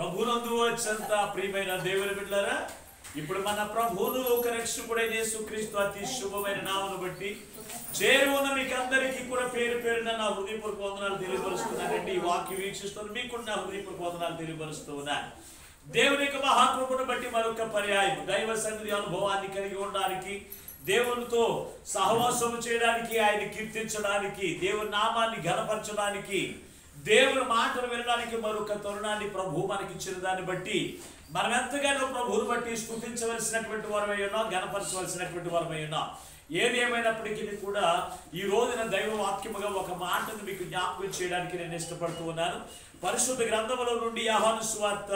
ప్రభునందు వచ్చంత ప్రియమైన దేవుని బిడ్డారా ఇప్పుడు మన ప్రభువును ఒక రక్షకుడైన యేసుక్రీస్తు అతి శుభమైన నామను బట్టి చేరు ఉన్న మీకు అందరికీ కూడా పేరు పేరున నా హృదయపూర్వక వందనాలు తెలియపరుస్తున్నానండి ఈ వాక్యం వీక్షిస్తున్న మీకు కూడా నా హృదయపూర్వక వందనాలు తెలియపరుస్తూ ఉన్నాను దేవుని యొక్క మహాకృపను బట్టి మరొక పర్యాయం దైవ సన్నిధి అనుభవాన్ని కలిగి ఉండడానికి దేవునితో సహవాసం చేయడానికి ఆయన కీర్తించడానికి దేవుని నామాన్ని ఘనపరచడానికి దేవుని మాటలు వినడానికి మరొక తరుణాన్ని ప్రభు మనకి ఇచ్చిన దాన్ని బట్టి మనం ఎంతగానో ప్రభువుని బట్టి స్థుతించవలసినటువంటి వారమై ఉన్నాం గణపరచవలసినటువంటి వారమై ఉన్నాం ఏది ఏమైనప్పటికీ కూడా ఈ రోజున దైవ వాక్యముగా ఒక మాటను మీకు జ్ఞాపకం చేయడానికి నేను ఇష్టపడుతూ ఉన్నాను పరిశుద్ధ గ్రంథముల నుండి ఆహ్వాన సువార్త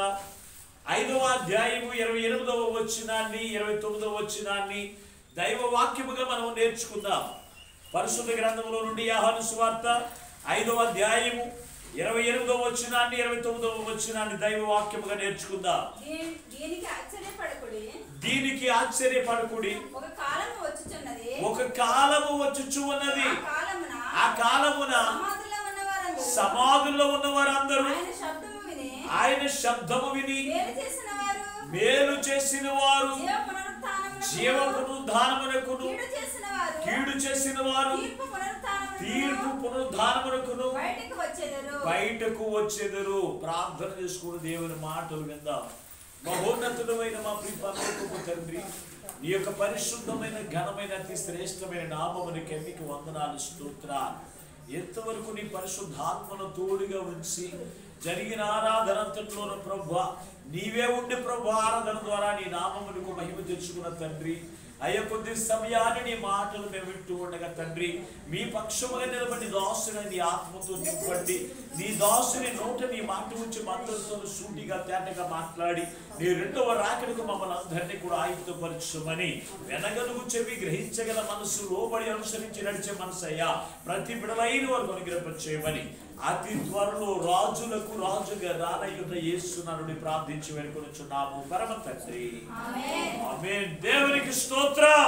ఐదవ అధ్యాయము ఇరవై ఎనిమిదవ వచ్చినాన్ని ఇరవై తొమ్మిదవ వచ్చినాన్ని దైవ వాక్యముగా మనం నేర్చుకుందాం పరిశుద్ధ గ్రంథములో నుండి ఆహ్వాన సువార్త ఐదవ అధ్యాయము ఇరవై ఎనిమిదవ వచ్చినాన్ని ఇరవై తొమ్మిదవ వచ్చినాన్ని దైవ వాక్యముగా నేర్చుకుందాం దీ- దీనికి ఆశ్చర్యపడకుడి దీనికి ఆశ్చర్యపడకుడి ఒక కాలము వచ్చుచున్నది ఒక కాలము వచ్చుచు ఉన్నది ఆ కాలమున ఆ కాలమున సమాధిలో ఉన్నవారందరూ సమాధుల్లో ఉన్న వారందరూ ఆయన శబ్దము విని ఆయన శబ్దము విని మేలు చేసిన వారు మేలు చేసిన వారు జీవ పునరుత్థానమునకును, జీవ పునరుద్ధానమునకును కీడు చేసిన వారు కీడు చేసిన వారు తీర్పు పునరుత్థానమునకును తీర్పు పునరుద్ధానమునకును బయటకు వచ్చేదరు బయటకు వచ్చేదరు ప్రార్థన చేసుకుని దేవుని మాటలు విందాం మహోన్నతుడమైన మా ప్రిపరలోకపు తండ్రి నీ యొక్క పరిశుద్ధమైన ఘనమైన అతి శ్రేష్టమైన నామముని కెమ్మికి వందనాలు స్తోత్ర ఎంతవరకు నీ పరిశుద్ధాత్మను తోడుగా ఉంచి జరిగిన ఆరాధనంతట్లోన ప్రభు నీవే ఉండి ప్రభు ఆరాధన ద్వారా నీ నామమునకు మహిమ తెచ్చుకున్న తండ్రి అయ్యా కొద్ది సమయాన్ని నీ మాటలు మేము వింటూ ఉండగా తండ్రి మీ పక్షముగా నిలబడి దాసుని నీ ఆత్మతో నింపండి నీ దాసుని నోట నీ మాట ఉంచి మందరితో సూటిగా తేటగా మాట్లాడి నీ రెండవ రాకడికి మమ్మల్ని అందరినీ కూడా ఆయుధపరచుమని వెనగలుగు చెవి గ్రహించగల మనసు లోబడి అనుసరించి నడిచే మనసు అయ్యా ప్రతి బిడలైన వారు అనుగ్రహించమని అతి త్వరలో రాజులకు రాజుగా రానయ్యున్న యేసునరుని ప్రార్థించి వెనుకొనుచున్నాము పరమ తండ్రి ఆమేన్. ఆమేన్ దేవునికి స్తోత్రం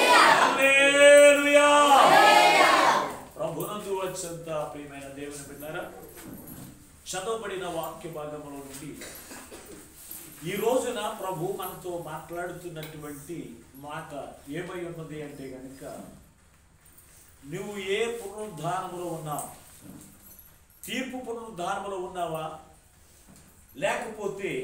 హల్లెలూయా ప్రభునందు వచ్చంత ప్రియమైన దేవుని బిడ్డారా చదవబడిన వాక్య భాగములో నుండి ఈ రోజున ప్రభు మనతో మాట్లాడుతున్నటువంటి మాట ఏమై ఉన్నది అంటే గనుక నువ్వు ఏ పునరుద్ధానములో ఉన్నావు తీర్పు పునరుద్ధానములో ఉన్నావా లేకపోతే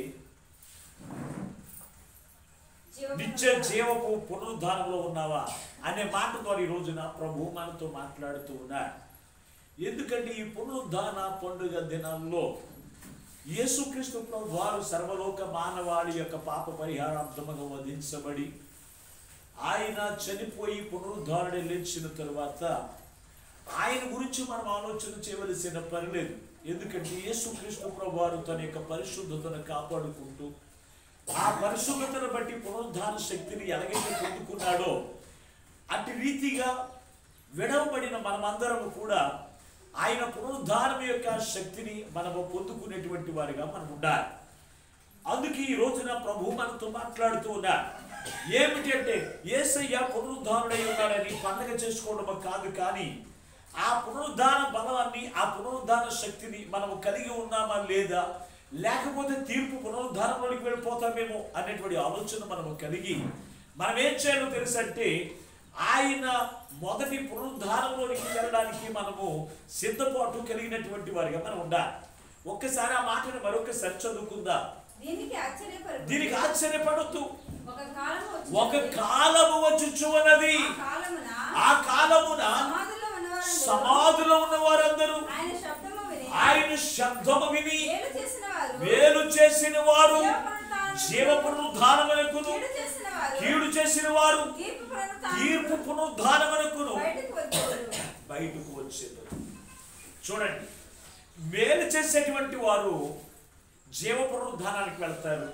జీవ నిత్య జీవపు పునరుద్ధానంలో ఉన్నావా అనే మాట ద్వారా ఈ రోజున ప్రభు మనతో మాట్లాడుతూ ఉన్నారు ఎందుకంటే ఈ పునరుద్ధాన పండుగ దినాల్లో యేసుక్రీస్తు ప్రభు వారు సర్వలోక మానవాళి యొక్క పాప పరిహారార్థముగా వధించబడి ఆయన చనిపోయి పునరుద్ధారుడే లేచిన తరువాత ఆయన గురించి మనం ఆలోచన చేయవలసిన పని లేదు ఎందుకంటే యేసుక్రీస్తు ప్రభు వారు తన యొక్క పరిశుద్ధతను కాపాడుకుంటూ ఆ పరిశుభ్రతను బట్టి పునరుద్ధాన శక్తిని ఎలాగైతే పొందుకున్నాడో అటు రీతిగా విడవబడిన మనమందరము కూడా ఆయన పునరుద్ధానం యొక్క శక్తిని మనము పొందుకునేటువంటి వారిగా మనం ఉండాలి అందుకే ఈ రోజున ప్రభు మనతో మాట్లాడుతూ ఉన్నారు ఏమిటి అంటే ఏసయ్య పునరుద్ధానుడై ఉన్నాడని పండగ చేసుకోవడం కాదు కానీ ఆ పునరుద్ధాన బలాన్ని ఆ పునరుద్ధాన శక్తిని మనము కలిగి ఉన్నామా లేదా లేకపోతే తీర్పు పునరుద్ధానంలోకి వెళ్ళిపోతామేమో అనేటువంటి ఆలోచన మనము కలిగి మనం ఏం చేయాలో తెలుసంటే ఆయన మొదటి పునరుద్ధానంలోనికి వెళ్ళడానికి మనము సిద్ధపాటు కలిగినటువంటి వారిగా మనం ఉండాలి ఒక్కసారి ఆ మాటను మరొకసారి చదువుకుందాం దీనికి ఆశ్చర్యపడకుడి దీనికి ఆశ్చర్యపడద్దు ఒక కాలము ఒక వచ్చుచున్నది. కాలము వచ్చుచు ఉన్నది ఆ కాలమున ఆ కాలమున సమాధిలో ఉన్నవారందరూ సమాధిలో ఉన్న వారందరూ ఆయన శబ్దము విని ఆయన శబ్దము విని మేలు చేసిన వారు మేలు చేసిన వారు జీవ జీవ పునరుద్ధానమునకును కీడు చేసిన వారు కీడు చేసిన వారు తీర్పు పునరుత్థానమునకు తీర్పు పునరుద్ధానమునకును బయటకు వచ్చేదరు బయటకు వచ్చేది చూడండి మేలు చేసేటువంటి వారు జీవ పునరుద్ధానానికి వెళ్తారు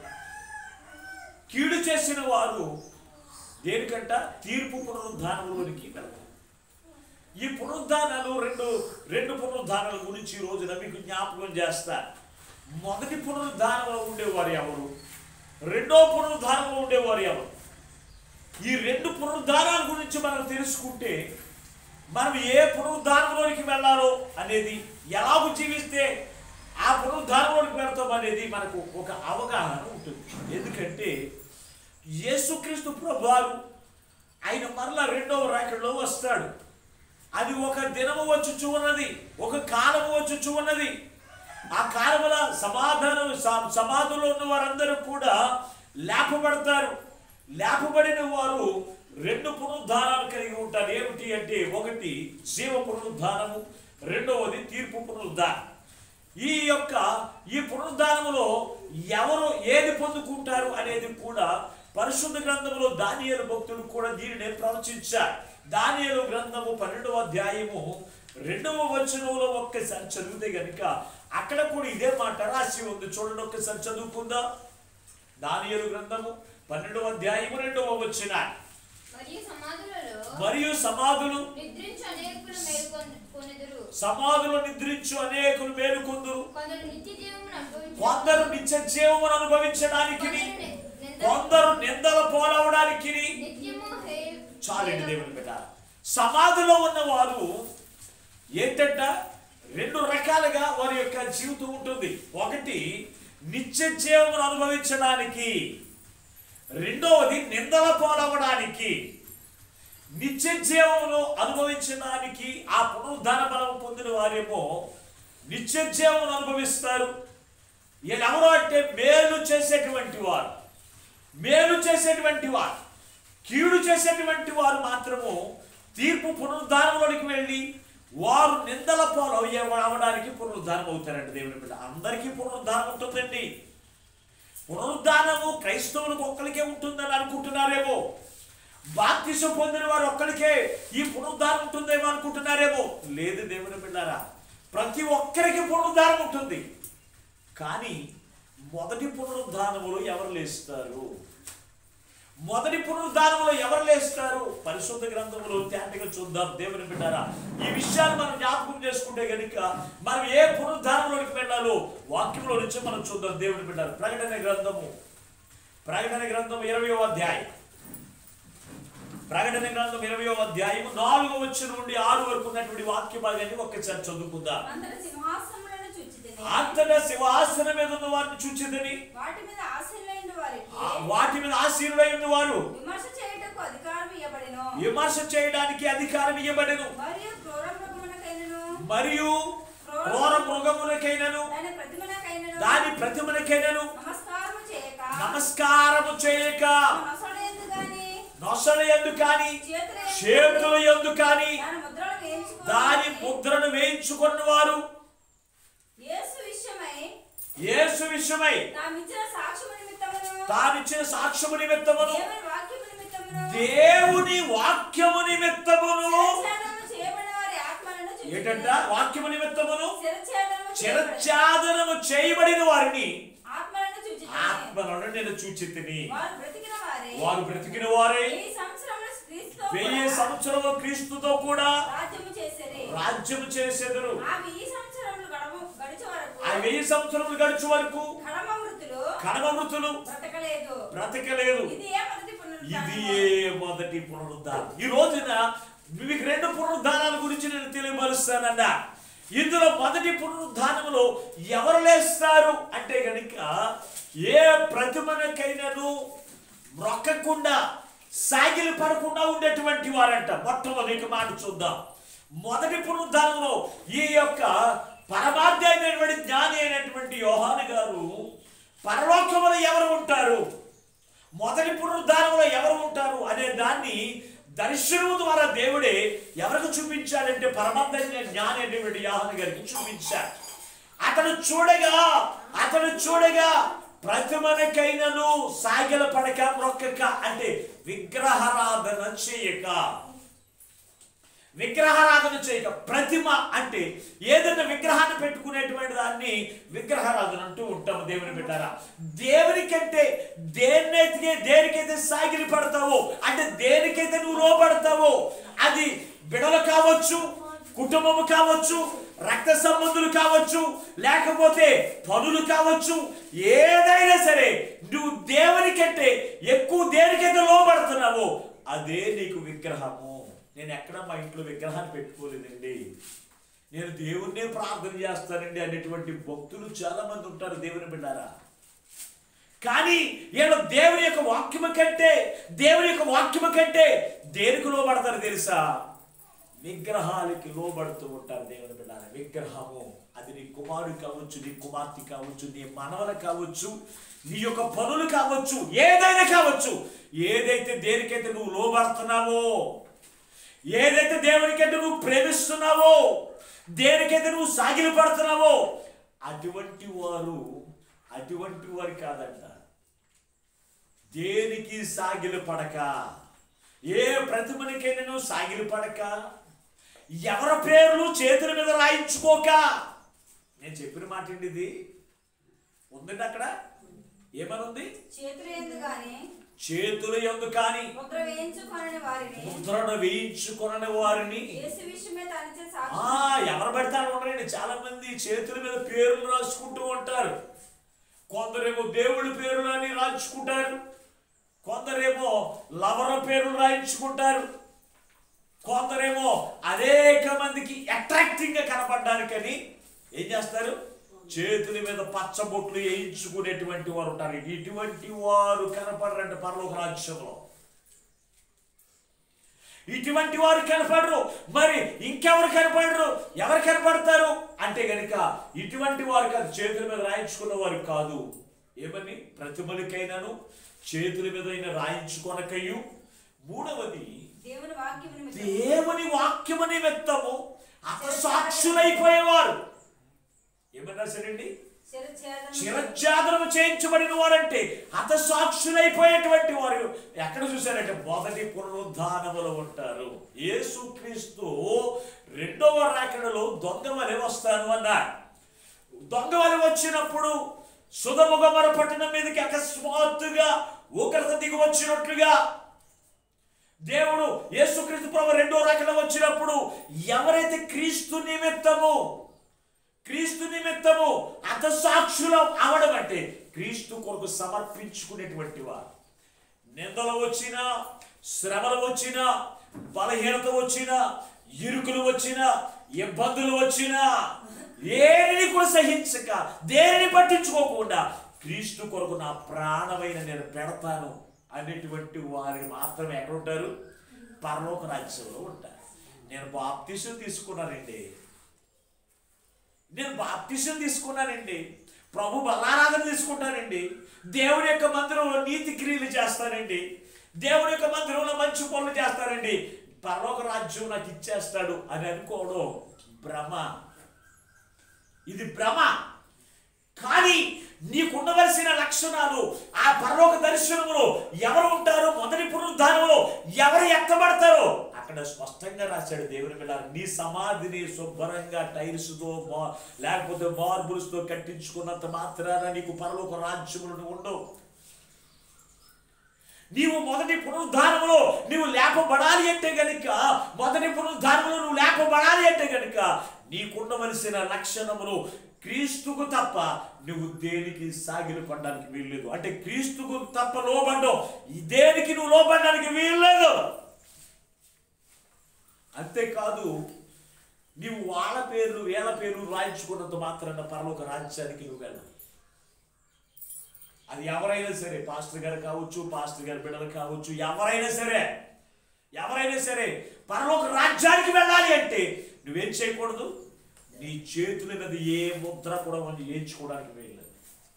కీడు చేసిన వారు దేనికంట తీర్పు పునరుద్ధానంలోనికి వెళ్తారు ఈ పునరుద్ధానాలు రెండు రెండు పునరుద్ధానాల గురించి ఈ రోజున మీకు జ్ఞాపకం చేస్తా మొదటి పునరుద్ధానంలో ఉండేవారు ఎవరు రెండో పునరుద్ధానంలో ఉండేవారు ఎవరు ఈ రెండు పునరుద్ధానాల గురించి మనం తెలుసుకుంటే మనం ఏ పునరుద్ధానంలోనికి వెళ్ళాలో అనేది ఎలాగూ జీవిస్తే ఆ పునరుద్ధానంలోకి వెళ్తాం అనేది మనకు ఒక అవగాహన ఉంటుంది ఎందుకంటే యేసుక్రీస్తు ప్రభువారు ఆయన మరలా రెండవ రాకడలో వస్తాడు అది ఒక దినము వచ్చుచు ఉన్నది ఒక కాలము వచ్చుచు ఉన్నది ఆ కాలముల సమాధానం స- సమాధిలో ఉన్న వారందరూ కూడా లేపబడతారు లేపబడిన వారు రెండు పునరుద్ధానాలు కలిగి ఉంటారు ఏమిటి అంటే ఒకటి జీవ పునరుద్ధానము రెండవది తీర్పు పునరుద్ధానం ఈ యొక్క ఈ పునరుద్ధానములో ఎవరు ఏది పొందుకుంటారు అనేది కూడా పరిశుద్ధ గ్రంథంలో దానియేలు భక్తుడు కూడా దీనిని ప్రవచించారు దానియేలు గ్రంథము పన్నెండవ అధ్యాయము రెండవ వచనంలో ఒక్కసారి చదివితే గనుక అక్కడ కూడా ఇదే మాట రాసి ఉంది చూడండి ఒక్కసారి చదువుకుందా దానియేలు గ్రంథము పన్నెండవ అధ్యాయము రెండవ వచ్చిన మరియు సమాధులలో మరియు సమాధులు నిద్రించు అనేకులు మేల్కొనెదరు సమాధులు నిద్రించు అనేకులు మేలుకొందురు కొందరు నిత్య జీవమును అనుభవించు కొందరు నిత్య జీవమును అనుభవించడానికి కొందరు నిందల పోలవడానికి నిత్యము హే- చాలండి దేవుని బిడ్డ సమాధిలో ఉన్న వారు ఏంటంట రెండు రకాలుగా వారి యొక్క జీవితం ఉంటుంది ఒకటి నిత్య జీవమును అనుభవించడానికి రెండవది నిందల పోలవడానికి నిత్య జీవమును అనుభవించడానికి ఆ పునరుద్ధాన బలం పొందిన వారేమో నిత్య జీవమును అనుభవిస్తారు వీళ్ళెవరో అంటే మేలు చేసేటువంటి వారు మేలు చేసేటువంటి వారు కీడు చేసేటువంటి వారు మాత్రము తీర్పు పునరుద్ధానంలోనికి వెళ్ళి వారు నిందల పాలు అయ్యే- అవడానికి పునరుద్ధానం అవుతారండి దేవుని బిడ్డ అందరికీ పునరుద్ధానం ఉంటుందండి పునరుద్ధానము క్రైస్తవులకు ఒక్కరికే ఉంటుందని అనుకుంటున్నారేమో బాప్తిసం పొందిన వారు ఒక్కరికే ఈ పునరుద్ధానం ఉంటుందేమో అనుకుంటున్నారేమో లేదు దేవుని బిడ్డారా ప్రతి ఒక్కరికి పునరుద్ధానం ఉంటుంది కానీ మొదటి పునరుద్ధానములో ఎవరు లేస్తారు మొదటి పునరుద్ధానంలో ఎవరు లేస్తారు పరిశుద్ధ గ్రంథంలో తేటగా చూద్దాం దేవుని బిడ్డారా ఈ విషయాలు మనం జ్ఞాపకం చేసుకుంటే గనుక మనం ఏ పునరుద్ధానంలోకి వెళ్ళాలో వాక్యంలో నుంచి మనం చూద్దాం దేవుని బిడ్డారు ప్రకటన గ్రంథము ప్రకటన గ్రంథం ఇరవయో అధ్యాయం ప్రకటన గ్రంథం ఇరవయో అధ్యాయం నాలుగో వచ్చిన నుండి ఆరు వరకు ఉన్నటువంటి వాక్య భాగాన్ని ఒక్కసారి చదువుకుందాం అందరి సింహాసనములను చూచితిని అంతటా సింహాసనం మీద ఉన్న వారిని చూచిదని వాటి మీద ఆశీనులైన వారికి ఆ వాటి మీద ఆశీనులై ఉన్నవారు విమర్శ చేయుటకు అధికారం ఇవ్వబడెను విమర్శ చేయడానికి అధికారం ఇవ్వబడెను మరియు క్రూర మృగమునకైనను మరియు క్రూర మృగములకైనను దాని ప్రతిమలకైనను దాని ప్రతిమలకైనను నమస్కారము చేయక నమస్కారము చేయక నొసడేందు గాని నొసల ఎందు కాని చేతుల చేతుల ఎందు కాని దాని ముద్రలు వేయించుకొని దాని ముద్రను వేయించుకున్న వారు యేసు విషయమై యేసు విషయమై తామిచ్చిన సాక్ష్యము నిమిత్తమును తానిచ్చిన సాక్ష్యము నిమిత్తమును దేవుని వాక్యము నిమిత్తమును దేవుని వాక్యము నిమిత్తమును శిరచ్ఛేదనము చేయబడిన వారి ఆత్మలను చూచితిని. ఏంటంట వాక్యము నిమిత్తమును శిరచ్ఛేదనము చేయబడిన చిరఛాదనము చేయబడిన వారిని ఆత్మలను చూచితిని. ఆత్మలను నేను చూచితిని వారు బ్రతికిన వారే వారు బ్రతికిన వారే వెయ్యి సంవత్సరములు క్రీస్తుతో వెయ్యి కూడా సంవత్సరము క్రీస్తుతో కూడా రాజ్యము చేసేది రాజ్యము చేసేదరు ఆ వెయ్యి సంవత్సరములు గడము గడిచే వరకు ఆ వెయ్యి సంవత్సరములు గడిచే వరకు కడమ వృత్తులు కడమృతులు బ్రతకలేదు బ్రతకలేదు ఇది ఏ మొదటి ఇది పునరుద్ధానము? ఏ మొదటి పునరుద్ధానం ఈ రోజున మీకు రెండు పునరుద్ధానాల గురించి నేను తెలియపరుస్తానన్నా ఇందులో మొదటి పునరుద్ధానంలో ఎవరు లేస్తారు అంటే గనుక ఏ ప్రతిమనకైనాను మొక్కకుండా సాగిలి పడకుండా ఉండేటువంటి వారంట మొట్టమొదటి మాట చూద్దాం మొదటి పునరుద్ధానంలో ఈ యొక్క పరమార్థ అయినటువంటి జ్ఞాని అయినటువంటి యోహాను గారు పరలోకములో ఎవరు ఉంటారు మొదటి పునరుద్ధానంలో ఎవరు ఉంటారు అనే దాన్ని దర్శనము ద్వారా దేవుడే ఎవరికి చూపించాడంటే పరమార్థమైన జ్ఞాని అనేటువంటి యాహన గారికి చూపించాడు అతను చూడగా అతను చూడగా ప్రతిమనకైనను సాగిల పడక మొక్కక అంటే విగ్రహారాధన చేయక విగ్రహారాధన చేయక ప్రతిమ అంటే ఏదైనా విగ్రహాన్ని పెట్టుకునేటువంటి దాన్ని విగ్రహారాధన అంటూ ఉంటాము దేవుని పెట్టారా దేవునికంటే దేన్నైతే దేనికైతే సాగిలి పడతావో అంటే దేనికైతే నువ్వు లోపడతావో అది బిడలు కావచ్చు కుటుంబము కావచ్చు రక్త సంబంధులు కావచ్చు లేకపోతే పనులు కావచ్చు ఏదైనా సరే నువ్వు దేవునికంటే ఎక్కువ దేనికైతే లోపడుతున్నావో అదే నీకు విగ్రహము నేను ఎక్కడ మా ఇంట్లో విగ్రహాన్ని పెట్టుకోలేదండి నేను దేవుణ్ణే ప్రార్థన చేస్తానండి అనేటువంటి భక్తులు చాలా మంది ఉంటారు దేవుని బిడ్డారా కానీ వీళ్ళు దేవుని యొక్క వాక్యము కంటే దేవుని యొక్క వాక్యము కంటే దేనికి లోబడతారు తెలుసా విగ్రహాలకి లోబడుతూ ఉంటారు దేవుని బిడ్డారా విగ్రహము అది నీ కుమారుడు కావచ్చు నీ కుమార్తె కావచ్చు నీ మనవలు కావచ్చు నీ యొక్క పనులు కావచ్చు ఏదైనా కావచ్చు ఏదైతే దేనికైతే నువ్వు లోబడుతున్నావో ఏదైతే దేవునికైతే నువ్వు ప్రేమిస్తున్నావో దేనికైతే నువ్వు సాగిలు పడుతున్నావో అటువంటి వారు అటువంటి వారు కాదంట దేనికి సాగిలు పడక ఏ ప్రతిమనికైనా నువ్వు సాగిలు పడక ఎవరి పేర్లు చేతుల మీద రాయించుకోక నేను చెప్పిన మాట ఏంటి ఇది ఉందండి అక్కడ ఏమని ఉంది చేతులు ఎందు గాని చేతుల ఎందు కానీ ముద్ర వేయించుకొనని వారిని ముద్రను వేయించుకొనని వారిని యేసు విషయమే తనచే ఆ సాక్షి ఎవరు పెడతారు ఉండరండి చాలా మంది చేతుల మీద పేర్లు రాసుకుంటూ ఉంటారు కొందరేమో దేవుడి పేర్లు అని రాయించుకుంటారు కొందరేమో లవర పేర్లు రాయించుకుంటారు కొందరేమో అనేక మందికి అట్రాక్టింగ్ గా కనపడడానికని ఏం చేస్తారు చేతుల మీద పచ్చబొట్లు వేయించుకునేటువంటి వారు ఉంటారు ఇటువంటి వారు కనపడరంట పరలోక రాజ్యంలో ఇటువంటి వారు కనపడరు మరి ఇంకెవరు కనపడరు ఎవరు కనపడతారు అంటే గనుక ఇటువంటి వారు కాదు చేతుల మీద రాయించుకున్న వారు కాదు ఏమని ప్రతిమలకైనాను చేతుల మీద అయినా రాయించుకొనకయు మూడవది దేవుని వాక్యము నిమిత్తం దేవుని వాక్యము నిమిత్తము అపసాక్షులైపోయేవారు ఏమన్నా సరేండి శిరఛేదనం చిరఛాదనము చేయించబడిన వారంటే హతసాక్షులైపోయేటువంటి వారు ఎక్కడ చూశారంటే మొదటి పునరుద్ధానములో ఉంటారు యేసుక్రీస్తు రెండవ రాకడలో దొంగ వలె వస్తాను అన్నాడు దొంగ వలె వచ్చినప్పుడు సుధముగమర పట్టణం మీదకి అకస్మాత్తుగా ఉగ్రత దిగి వచ్చినట్లుగా దేవుడు యేసుక్రీస్తు ప్రభు రెండో రాకడ వచ్చినప్పుడు ఎవరైతే క్రీస్తు నిమిత్తము క్రీస్తు నిమిత్తము అతసాక్షులం అవడం అంటే క్రీస్తు కొరకు సమర్పించుకునేటువంటి వారు నిందలు వచ్చినా శ్రమలు వచ్చినా బలహీనత వచ్చినా ఇరుకులు వచ్చినా ఇబ్బందులు వచ్చినా ఏరిని కూడా సహించక దేనిని పట్టించుకోకుండా క్రీస్తు కొరకు నా ప్రాణమైన నేను పెడతాను అనేటువంటి వారిని మాత్రమే ఎక్కడ ఉంటారు పరలోక రాజ్యంలో ఉంటారు నేను బాప్తీసం తీసుకున్నానండి నేను బాప్తిసం తీసుకున్నానండి ప్రభు బలారాధన తీసుకుంటానండి దేవుని యొక్క మందిరంలో నీతి క్రియలు చేస్తానండి దేవుని యొక్క మందిరంలో మంచి పనులు చేస్తానండి పరలోక రాజ్యం నాకు ఇచ్చేస్తాడు అని అనుకోవడం భ్రమ ఇది భ్రమ కానీ నీకు ఉండవలసిన లక్షణాలు ఆ పరలోక దర్శనములో ఎవరు ఉంటారో మొదటి పునరుద్ధానంలో ఎవరు ఎత్తబడతారో అక్కడ స్పష్టంగా రాశాడు దేవుని బిడ్డ నీ సమాధిని శుభ్రంగా టైల్స్తో మా లేకపోతే మార్బుల్స్తో కట్టించుకున్నంత మాత్రాన నీకు పరలోక రాజ్యములు ఉండవు నీవు మొదటి పునరుద్ధానంలో నీవు లేపబడాలి అంటే గనుక మొదటి పునరుద్ధానంలో నువ్వు లేపబడాలి అంటే గనుక నీకుండవలసిన లక్షణములు క్రీస్తుకు తప్ప నువ్వు దేనికి సాగిలు పడడానికి వీల్లేదు అంటే క్రీస్తుకు తప్ప లోబడ్డం దేనికి నువ్వు లోబడడానికి వీల్లేదు అంతేకాదు నీవు వాళ్ళ పేర్లు వీళ్ళ పేర్లు రాయించుకున్నంత మాత్రాన పరలోక రాజ్యానికి నువ్వు వెళ్ళవు అది ఎవరైనా సరే పాస్టర్ గారు కావచ్చు పాస్టర్ గారి బిడ్డలు కావచ్చు ఎవరైనా సరే ఎవరైనా సరే పరలోక రాజ్యానికి వెళ్ళాలి అంటే నువ్వేం చేయకూడదు నీ చేతుల మీద ఏ ముద్ర కూడా మనం వేయించుకోవడానికి వేయలేదు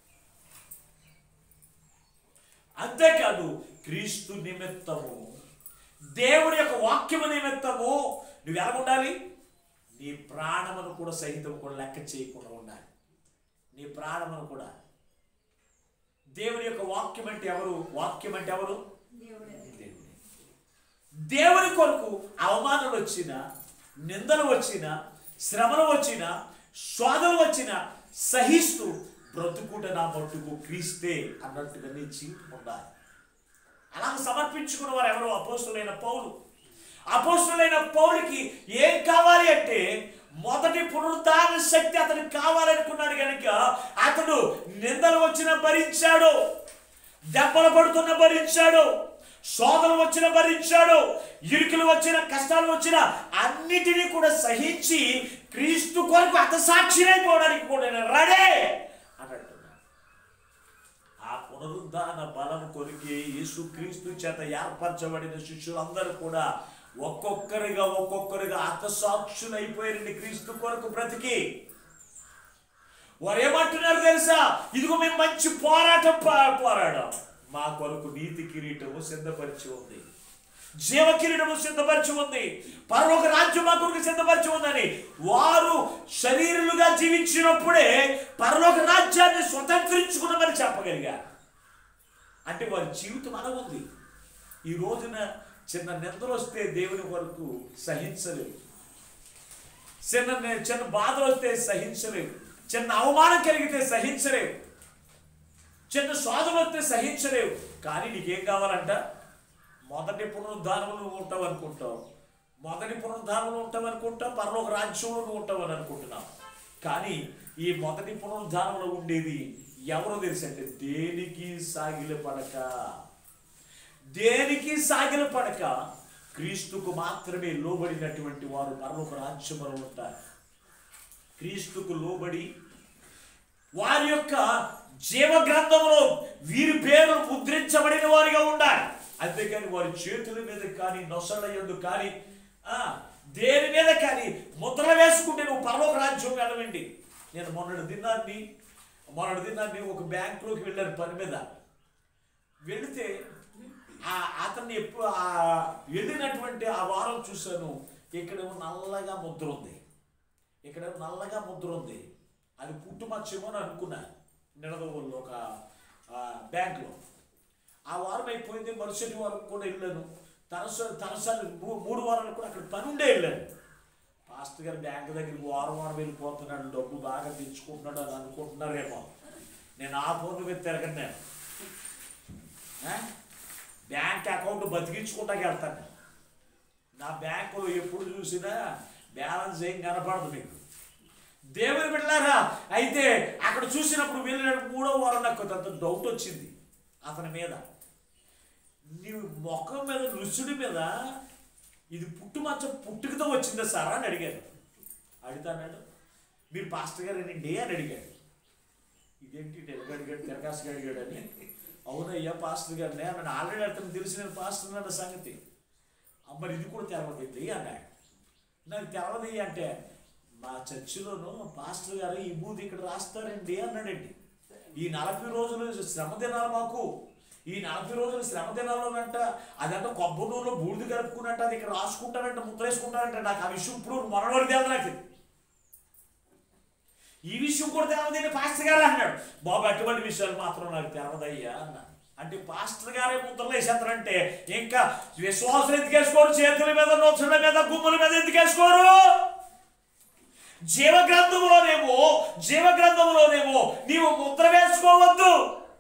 అంతేకాదు క్రీస్తు నిమిత్తము దేవుడి యొక్క వాక్యము నిమిత్తము నువ్వు ఎలా ఉండాలి నీ ప్రాణమును కూడా సహితం కూడా లెక్క చేయకుండా ఉండాలి నీ ప్రాణమును కూడా దేవుని యొక్క వాక్యం అంటే ఎవరు వాక్యం అంటే ఎవరు దేవుడే దేవుడే దేవుని కొరకు అవమానాలు వచ్చిన నిందలు వచ్చిన శ్రమలు వచ్చిన శోధనలు వచ్చిన సహిస్తూ బ్రతుకుట నా మట్టుకు క్రీస్తే అన్నట్టుగా నీ జీవితం ఉండాలి అలా సమర్పించుకున్న వారు ఎవరు అపోస్తులైన పౌలు అపోస్తులైన పౌలుకి ఏం కావాలి అంటే మొదటి పునరుద్ధాన శక్తి అతనికి కావాలనుకున్నాడు కనుక అతడు నిందలు వచ్చిన భరించాడు దెబ్బలు పడుతున్న భరించాడు శోధన వచ్చిన భరించాడు ఇరుకులు వచ్చిన కష్టాలు వచ్చిన అన్నిటినీ కూడా సహించి క్రీస్తు కొరకు అతసాక్షినైపోవడానికి కూడా నేను రెడీ అని అంటున్నాడు ఆ పునరుద్ధాన బలం కొరికి యేసుక్రీస్తు చేత ఏర్పరచబడిన శిష్యులందరూ కూడా ఒక్కొక్కరిగా ఒక్కొక్కరిగా అతసాక్షులైపోయారండి క్రీస్తు కొరకు బ్రతికి వారు ఏమంటున్నారు తెలుసా ఇదిగో మేము మంచి పోరాటం పో- పోరాడాం మా కొరకు నీతి కిరీటము సిద్ధపరిచి ఉంది జీవ కిరీటము సిద్ధపరిచి ఉంది పరలోక రాజ్యం మా కొరకు సిద్ధపరిచి ఉందని వారు శరీరులుగా జీవించినప్పుడే పరలోక రాజ్యాన్ని స్వతంత్రించుకున్నామని చెప్పగలిగారు అంటే వారి జీవితం అలా ఉంది ఈ రోజున చిన్న నిద్ర వస్తే దేవుని కొరకు సహించలేదు చిన్న చిన్న బాధలు వస్తే సహించలేవు చిన్న అవమానం కలిగితే సహించలేవు చిన్న శోధన వస్తే సహించలేవు కానీ నీకేం కావాలంట మొదటి పునరుద్ధానంలో నువ్వు ఉంటావు అనుకుంటావు మొదటి పునరుద్ధానంలో ఉంటావు అనుకుంటావు పరలోక రాజ్యంలో నువ్వు ఉంటావు అని అనుకుంటున్నావు కానీ ఈ మొదటి పునరుద్ధానంలో ఉండేది ఎవరో తెలుసు అంటే దేనికి సాగిల పడక దేనికి సాగిల పడక క్రీస్తుకు మాత్రమే లోబడినటువంటి వారు పరలోక రాజ్యములో ఉంటారు క్రీస్తుకు లోబడి వారి యొక్క జీవ గ్రంథంలో వీరి పేరు ముద్రించబడిన వారిగా ఉండాలి అంతేకాని వారి చేతుల మీద కానీ నొసళ్ళ యందు కానీ ఆ, దేని మీద కానీ ముద్ర వేసుకుంటే నువ్వు పరలోక రాజ్యం వెళ్ళవండి నేను మొన్నటి దినాన్ని మొన్నటి దినాన్ని ఒక బ్యాంకులోకి వెళ్ళాను పని మీద వెళితే ఆ అతన్ని ఎప్పుడు ఆ వెళ్ళినటువంటి ఆ వారం చూశాను ఇక్కడేమో నల్లగా ముద్ర ఉంది ఇక్కడేమో నల్లగా ముద్ర ఉంది అది పుట్టుమచ్చేమో అని అనుకున్నా నిడదవోళ్ళు ఒక ఆ, బ్యాంకులో ఆ వారం అయిపోయింది మరుసటి వారం కూడా వెళ్ళాను తనసారి తనసారి మూ- మూడు వారాలు కూడా అక్కడ పని ఉండే వెళ్ళాను పాస్టర్ గారు బ్యాంక్ దగ్గరికి వారం వారం వెళ్ళిపోతున్నాడు డబ్బు బాగా తెచ్చుకుంటున్నాడు అని అనుకుంటున్నారేమో నేను ఆ ఫోన్ మీద తిరగను నేను ఆ? బ్యాంక్ అకౌంట్ బతికించుకుంటాకి వెళ్తాను నేను. నా బ్యాంకులో ఎప్పుడు చూసినా బ్యాలెన్స్ ఏం కనపడదు మీకు దేవుని బిడ్డలారా అయితే అక్కడ చూసినప్పుడు వెళ్ళిన మూడో వారం నాకు కొంత డౌట్ వచ్చింది అతని మీద నీవు ముఖం మీద నృష్యుడి మీద ఇది పుట్టుమచ్చ పుట్టుకతో వచ్చిందా సార్ అని అడిగాను అడుగుతాడు మీరు పాస్టర్ గారేనండి అని అడిగాడు ఇదేంటి తెలుగు అడిగాడు తెరకాసుగా అడిగాడు అని అవునయ్యా పాస్టర్ గారిని అన్నాడు ఆల్రెడీ అతను తెలిసిన పాస్టర్ అన్న సంగతి "ఆ, మరి ఇది కూడా తెరవదండి అన్నాడు నాకు తెరవది అంటే మా చర్చిలోను పాస్టర్ గారు ఈ బూది ఇక్కడ రాస్తారండి అన్నాడండి ఈ నలభై రోజులు శ్రమ దినాలు మాకు ఈ నలభై రోజులు శ్రమ దినాల్లోనంట అదంట కొబ్బరి నూనెలో బూడిద కలుపుకున్నట్టు అది ఇక్కడ రాసుకుంటారంట ముద్ర వేసుకుంటారంట నాకు ఆ విషయం ఇప్పుడు మనవడి దేవ నాకు ఈ విషయం కూడా తెలవదని పాస్టర్ గారు అన్నాడు బాబు అటువంటి విషయాలు మాత్రం నాకు తెలవదయ్యా అన్నాడు అంటే పాస్టర్ గారే ముద్రలు వేసేస్తారంటే ఇంకా విశ్వాసం ఎందుకు వేసుకోరు చేతుల మీద నొచ్చుల మీద గుమ్ముల మీద ఎందుకు వేసుకోరు జీవ గ్రంథంలోనేమో జీవ గ్రంథంలోనేమో నీవు ముద్ర వేసుకోవద్దు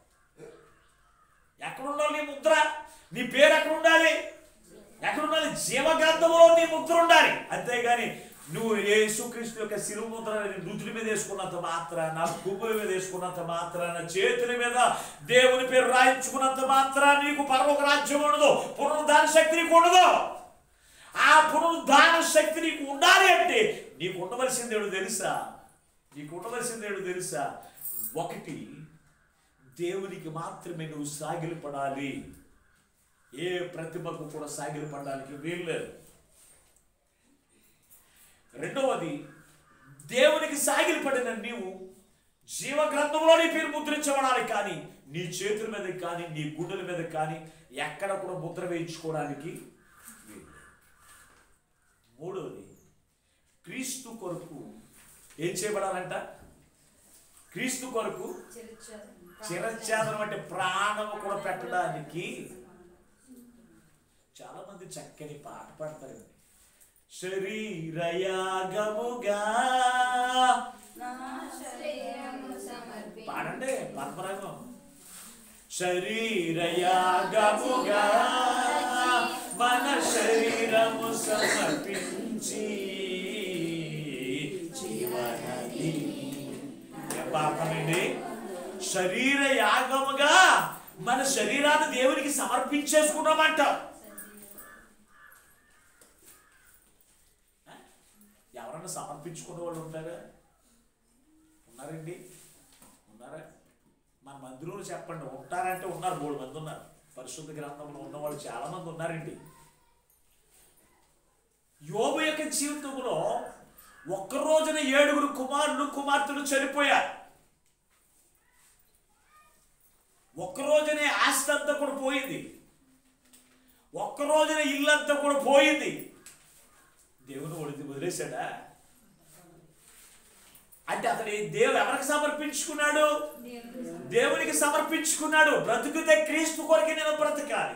ఎక్కడ ఉండాలి నీ ముద్ర నీ పేరు ఎక్కడ ఉండాలి ఎక్కడ ఉండాలి జీవ గ్రంథంలో నీ ముద్ర ఉండాలి అంతేగాని నువ్వు యేసుక్రీస్తు యొక్క శిలువ ముద్ర నుదుటి మీద వేసుకున్నంత మాత్రాన గుమ్ముల మీద వేసుకున్నంత మాత్రాన చేతుల మీద దేవుని పేరు రాయించుకున్నంత మాత్రాన నీకు పరలోక రాజ్యం ఉండదు పునరుద్ధాన శక్తి నీకు ఉండదు ఆ పునరుద్ధాన శక్తి నీకు ఉండాలి అంటే నీకు ఉండవలసింది ఏడు తెలుసా నీకు ఉండవలసింది ఏడు తెలుసా ఒకటి దేవునికి మాత్రమే నువ్వు సాగిలపడాలి ఏ ప్రతిభకు కూడా సాగిలపడడానికి వీల్లేదు రెండవది దేవునికి సాగిలపడిన నీవు జీవ గ్రంథంలో నీ పేరు ముద్రించబడాలి కానీ నీ చేతుల మీద కానీ నీ గుండెల మీద కానీ ఎక్కడ కూడా ముద్ర వేయించుకోవడానికి వీలు. మూడవది క్రీస్తు కొరకు ఏం చేయబడాలంట క్రీస్తు కొరకు చిరచ్ఛేదనం అంటే ప్రాణము కూడా పెట్టడానికి చాలా మంది చక్కని పాట పాడతారండి శరీరయాగముగా శరీరము సమర్పించి పాడండి పద్మరాగం శరీరయాగముగా మన శరీరము సమర్పించి జీవనది ఏం పాడతామండి శరీర యాగముగా మన శరీరాన్ని దేవునికి సమర్పించేసుకున్నామంట ఆ? ఎవరన్నా సమర్పించుకునే వాళ్ళు ఉంటారా ఉన్నారండి ఉన్నారా మన మందిరంలో చెప్పండి ఉంటారంటే ఉన్నారు మూడు మంది ఉన్నారు పరిశుద్ధ గ్రంథంలో ఉన్నవాళ్ళు చాలా మంది ఉన్నారండి యోబు యొక్క జీవితంలో ఒక్క రోజున ఏడుగురు కుమారులు కుమార్తెలు చనిపోయారు ఒక్క రోజునే ఆస్తి అంతా కూడా పోయింది ఒక్క రోజున ఇల్లంతా కూడా పోయింది దేవుని ఒడిది వదిలేశాడా అంటే అతని దేవుడు ఎవరికి సమర్పించుకున్నాడు దేవునికి సమర్పించుకున్నాడు బ్రతుకుతే క్రీస్తు కొరకే నేను బ్రతకాలి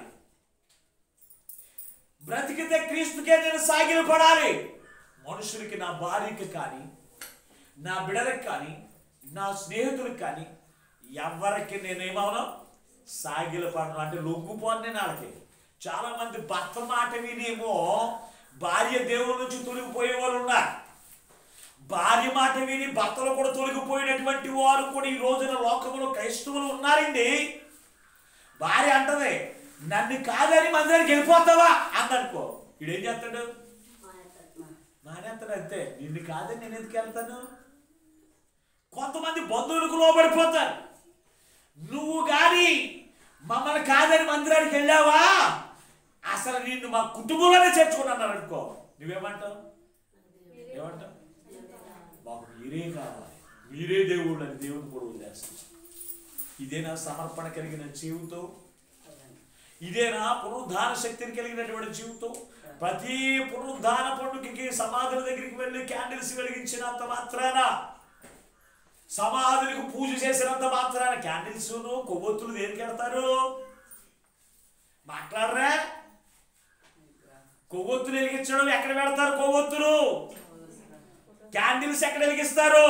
బ్రతికితే క్రీస్తుకే నేను సాగిలు పడాలి మనుషులకి నా భార్యకి కానీ నా బిడలకు కానీ నా స్నేహితులకు కానీ ఎవరికి నేనేమవును సాగిల పడను అంటే లొంగిపోను నేను వాళ్ళకి చాలా మంది భర్త మాట వినేమో భార్య దేవుడి నుంచి తొలగిపోయే వాళ్ళు ఉన్నారు భార్య మాట విని భర్తలు కూడా తొలగిపోయినటువంటి వారు కూడా ఈ రోజున లోకంలో క్రైస్తవులు ఉన్నారండి భార్య అంటది నన్ను కాదని మందిరానికి వెళ్ళిపోతావా అందనుకో వీడేం చేస్తాడు మానేస్తాడు అంతే నిన్ను కాదని నేను ఎందుకు వెళ్తాను కొంతమంది బంధువులకు లోబడిపోతారు నువ్వు కానీ మమ్మల్ని కాదని మందిరానికి వెళ్ళావా అసలు నిన్ను మా కుటుంబంలోనే చేర్చుకున్నాను అనుకో నువ్వేమంటావు ఏమంటావు మాకు మీరే కావాలి మీరే దేవుడు అని దేవుని కూడా వదిలేస్తాం ఇదేనా సమర్పణ కలిగిన జీవితం ఇదేనా పునరుద్ధాన శక్తిని కలిగినటువంటి జీవితం ప్రతి పునరుద్ధాన పండుగకి సమాధుల దగ్గరికి వెళ్ళి క్యాండిల్స్ వెలిగించినంత మాత్రాన సమాధులకు పూజ చేసినంత మాత్రాన క్యాండిల్స్ కొవ్వొత్తులు దేనికి వెళ్తారు మాట్లాడరా కొవ్వొత్తులు వెలిగించడం ఎక్కడ పెడతారు కొవ్వొత్తులు క్యాండిల్స్ ఎక్కడ వెలిగిస్తారు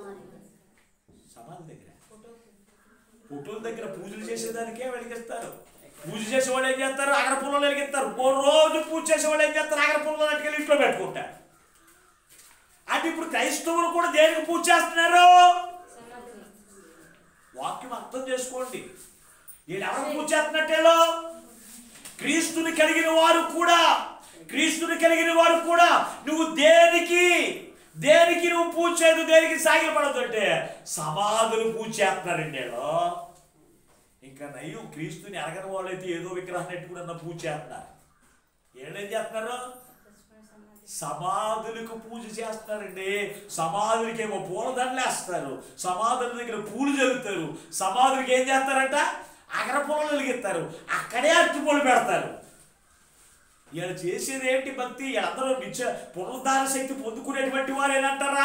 సమాధి దగ్గర ఫోటోల దగ్గర పూజలు చేసేదానికే వెలిగిస్తారు పూజ చేసేవాళ్ళు ఏం చేస్తారు అగర పుల్లలు వెలిగిస్తారు ఓ రోజు పూజ చేసేవాళ్ళు ఏం చేస్తారు అగర పుల్లలు అట్టుకెళ్ళి ఇంట్లో పెట్టుకుంటారు అంటే ఇప్పుడు క్రైస్తవులు కూడా దేనికి పూజ చేస్తున్నారు వాక్యం అర్థం చేసుకోండి వీళ్ళు ఎవరు పూజ చేస్తున్నట్టేలో క్రీస్తుని కలిగిన వారు కూడా క్రీస్తుని కలిగిన వారు కూడా నువ్వు దేనికి దేనికి నువ్వు పూజ చేయదు దేనికి సాగిలపడదు అంటే సమాధులు పూజ చేస్తున్నారండి వీళ్ళు. ఇంకా నయ్యం క్రీస్తుని అడగని వాళ్ళైతే ఏదో విగ్రహాన్ని ఎట్టుకున్న పూజ చేస్తున్నారు ఏం చేస్తున్నారు సమాధులకు పూజ చేస్తారండి సమాధులకి ఏమో పూలదండలు వేస్తారు సమాధుల దగ్గర పూలు జరుగుతారు సమాధులకి ఏం చేస్తారంట అగర పొలం వెలిగిస్తారు అక్కడే అరటిపూలు పెడతారు వీళ్ళు చేసేది ఏంటి భక్తి అందరూ నిత్య పునరుద్ధార శక్తి పొందుకునేటువంటి వారేనంటారా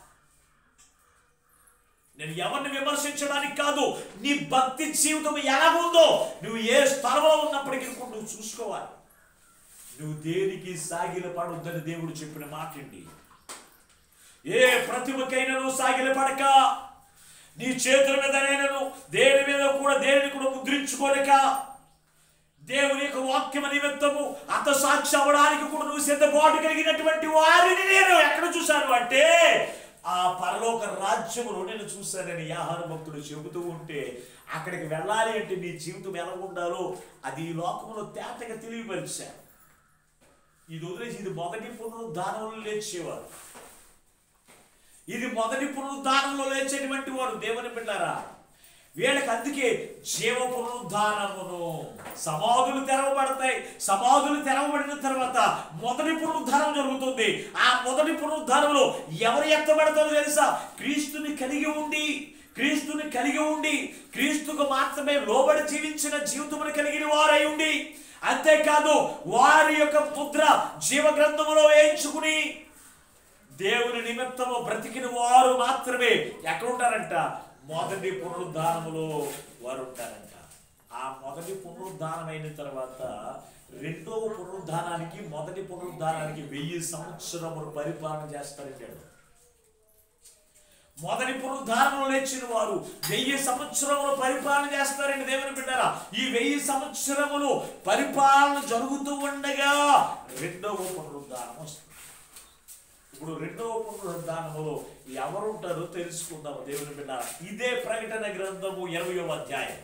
నేను ఎవరిని విమర్శించడానికి కాదు నీ భక్తి జీవితం ఎలా ఉందో నువ్వు ఏ స్థలంలో ఉన్నప్పటికీ కూడా నువ్వు చూసుకోవాలి నువ్వు దేనికి సాగిల పడొద్దని దేవుడు చెప్పిన మాటండి ఏ ప్రతిమకైనను సాగిల పడక నీ చేతుల మీదనైనను దేని మీద కూడా దేనిని కూడా ముద్రించుకోలేక దేవుని యొక్క వాక్యమ నిమిత్తము అత సాక్షి అవ్వడానికి కూడా నువ్వు సిద్ధపాటు కలిగినటువంటి వారిని నేను ఎక్కడ చూశాను అంటే ఆ పరలోక రాజ్యములో నేను చూశానని యాహార భక్తుడు చెబుతూ ఉంటే అక్కడికి వెళ్ళాలి అంటే నీ జీవితం ఎలా ఉండాలో అది ఈ లోకంలో తేటగా తెలియపరిచారు ఇది వదిలేసి ఇది మొదటి పునరుద్ధానంలో లేచేవారు ఇది మొదటి పునరుద్ధానంలో లేచేటువంటి వారు దేవుని బిడ్డారా వీళ్ళకి అందుకే జీవ పునరుద్ధానమును సమాధులు తెరవబడతాయి సమాధులు తెరవబడిన తర్వాత మొదటి పునరుద్ధానం జరుగుతుంది ఆ మొదటి పునరుద్ధానంలో ఎవరు ఎత్తబడతారో తెలుసా క్రీస్తుని కలిగి ఉండి క్రీస్తుని కలిగి ఉండి క్రీస్తుకు మాత్రమే లోబడి జీవించిన జీవితమును కలిగిన వారై ఉండి అంతేకాదు వారి యొక్క ముద్ర జీవ గ్రంథములో వేయించుకుని దేవుని నిమిత్తము బ్రతికిన వారు మాత్రమే ఎక్కడ ఉంటారంట మొదటి పునరుద్ధానములో వారు ఉంటారంట ఆ మొదటి పునరుద్ధానం అయిన తర్వాత రెండవ పునరుద్ధానానికి మొదటి పునరుద్ధానానికి వెయ్యి సంవత్సరములు పరిపాలన చేస్తారంటాడు మొదటి పునరుద్ధారంలో లేచిన వారు వెయ్యి సంవత్సరములు పరిపాలన చేస్తారండి దేవుని బిడ్డారా ఈ వెయ్యి సంవత్సరములు పరిపాలన జరుగుతూ ఉండగా రెండవ పునరుద్ధానం వస్తుంది ఇప్పుడు రెండవ పునరుద్ధానములో ఎవరుంటారో తెలుసుకుందాము దేవుని బిడ్డ ఇదే ప్రకటన గ్రంథము ఇరవయో అధ్యాయం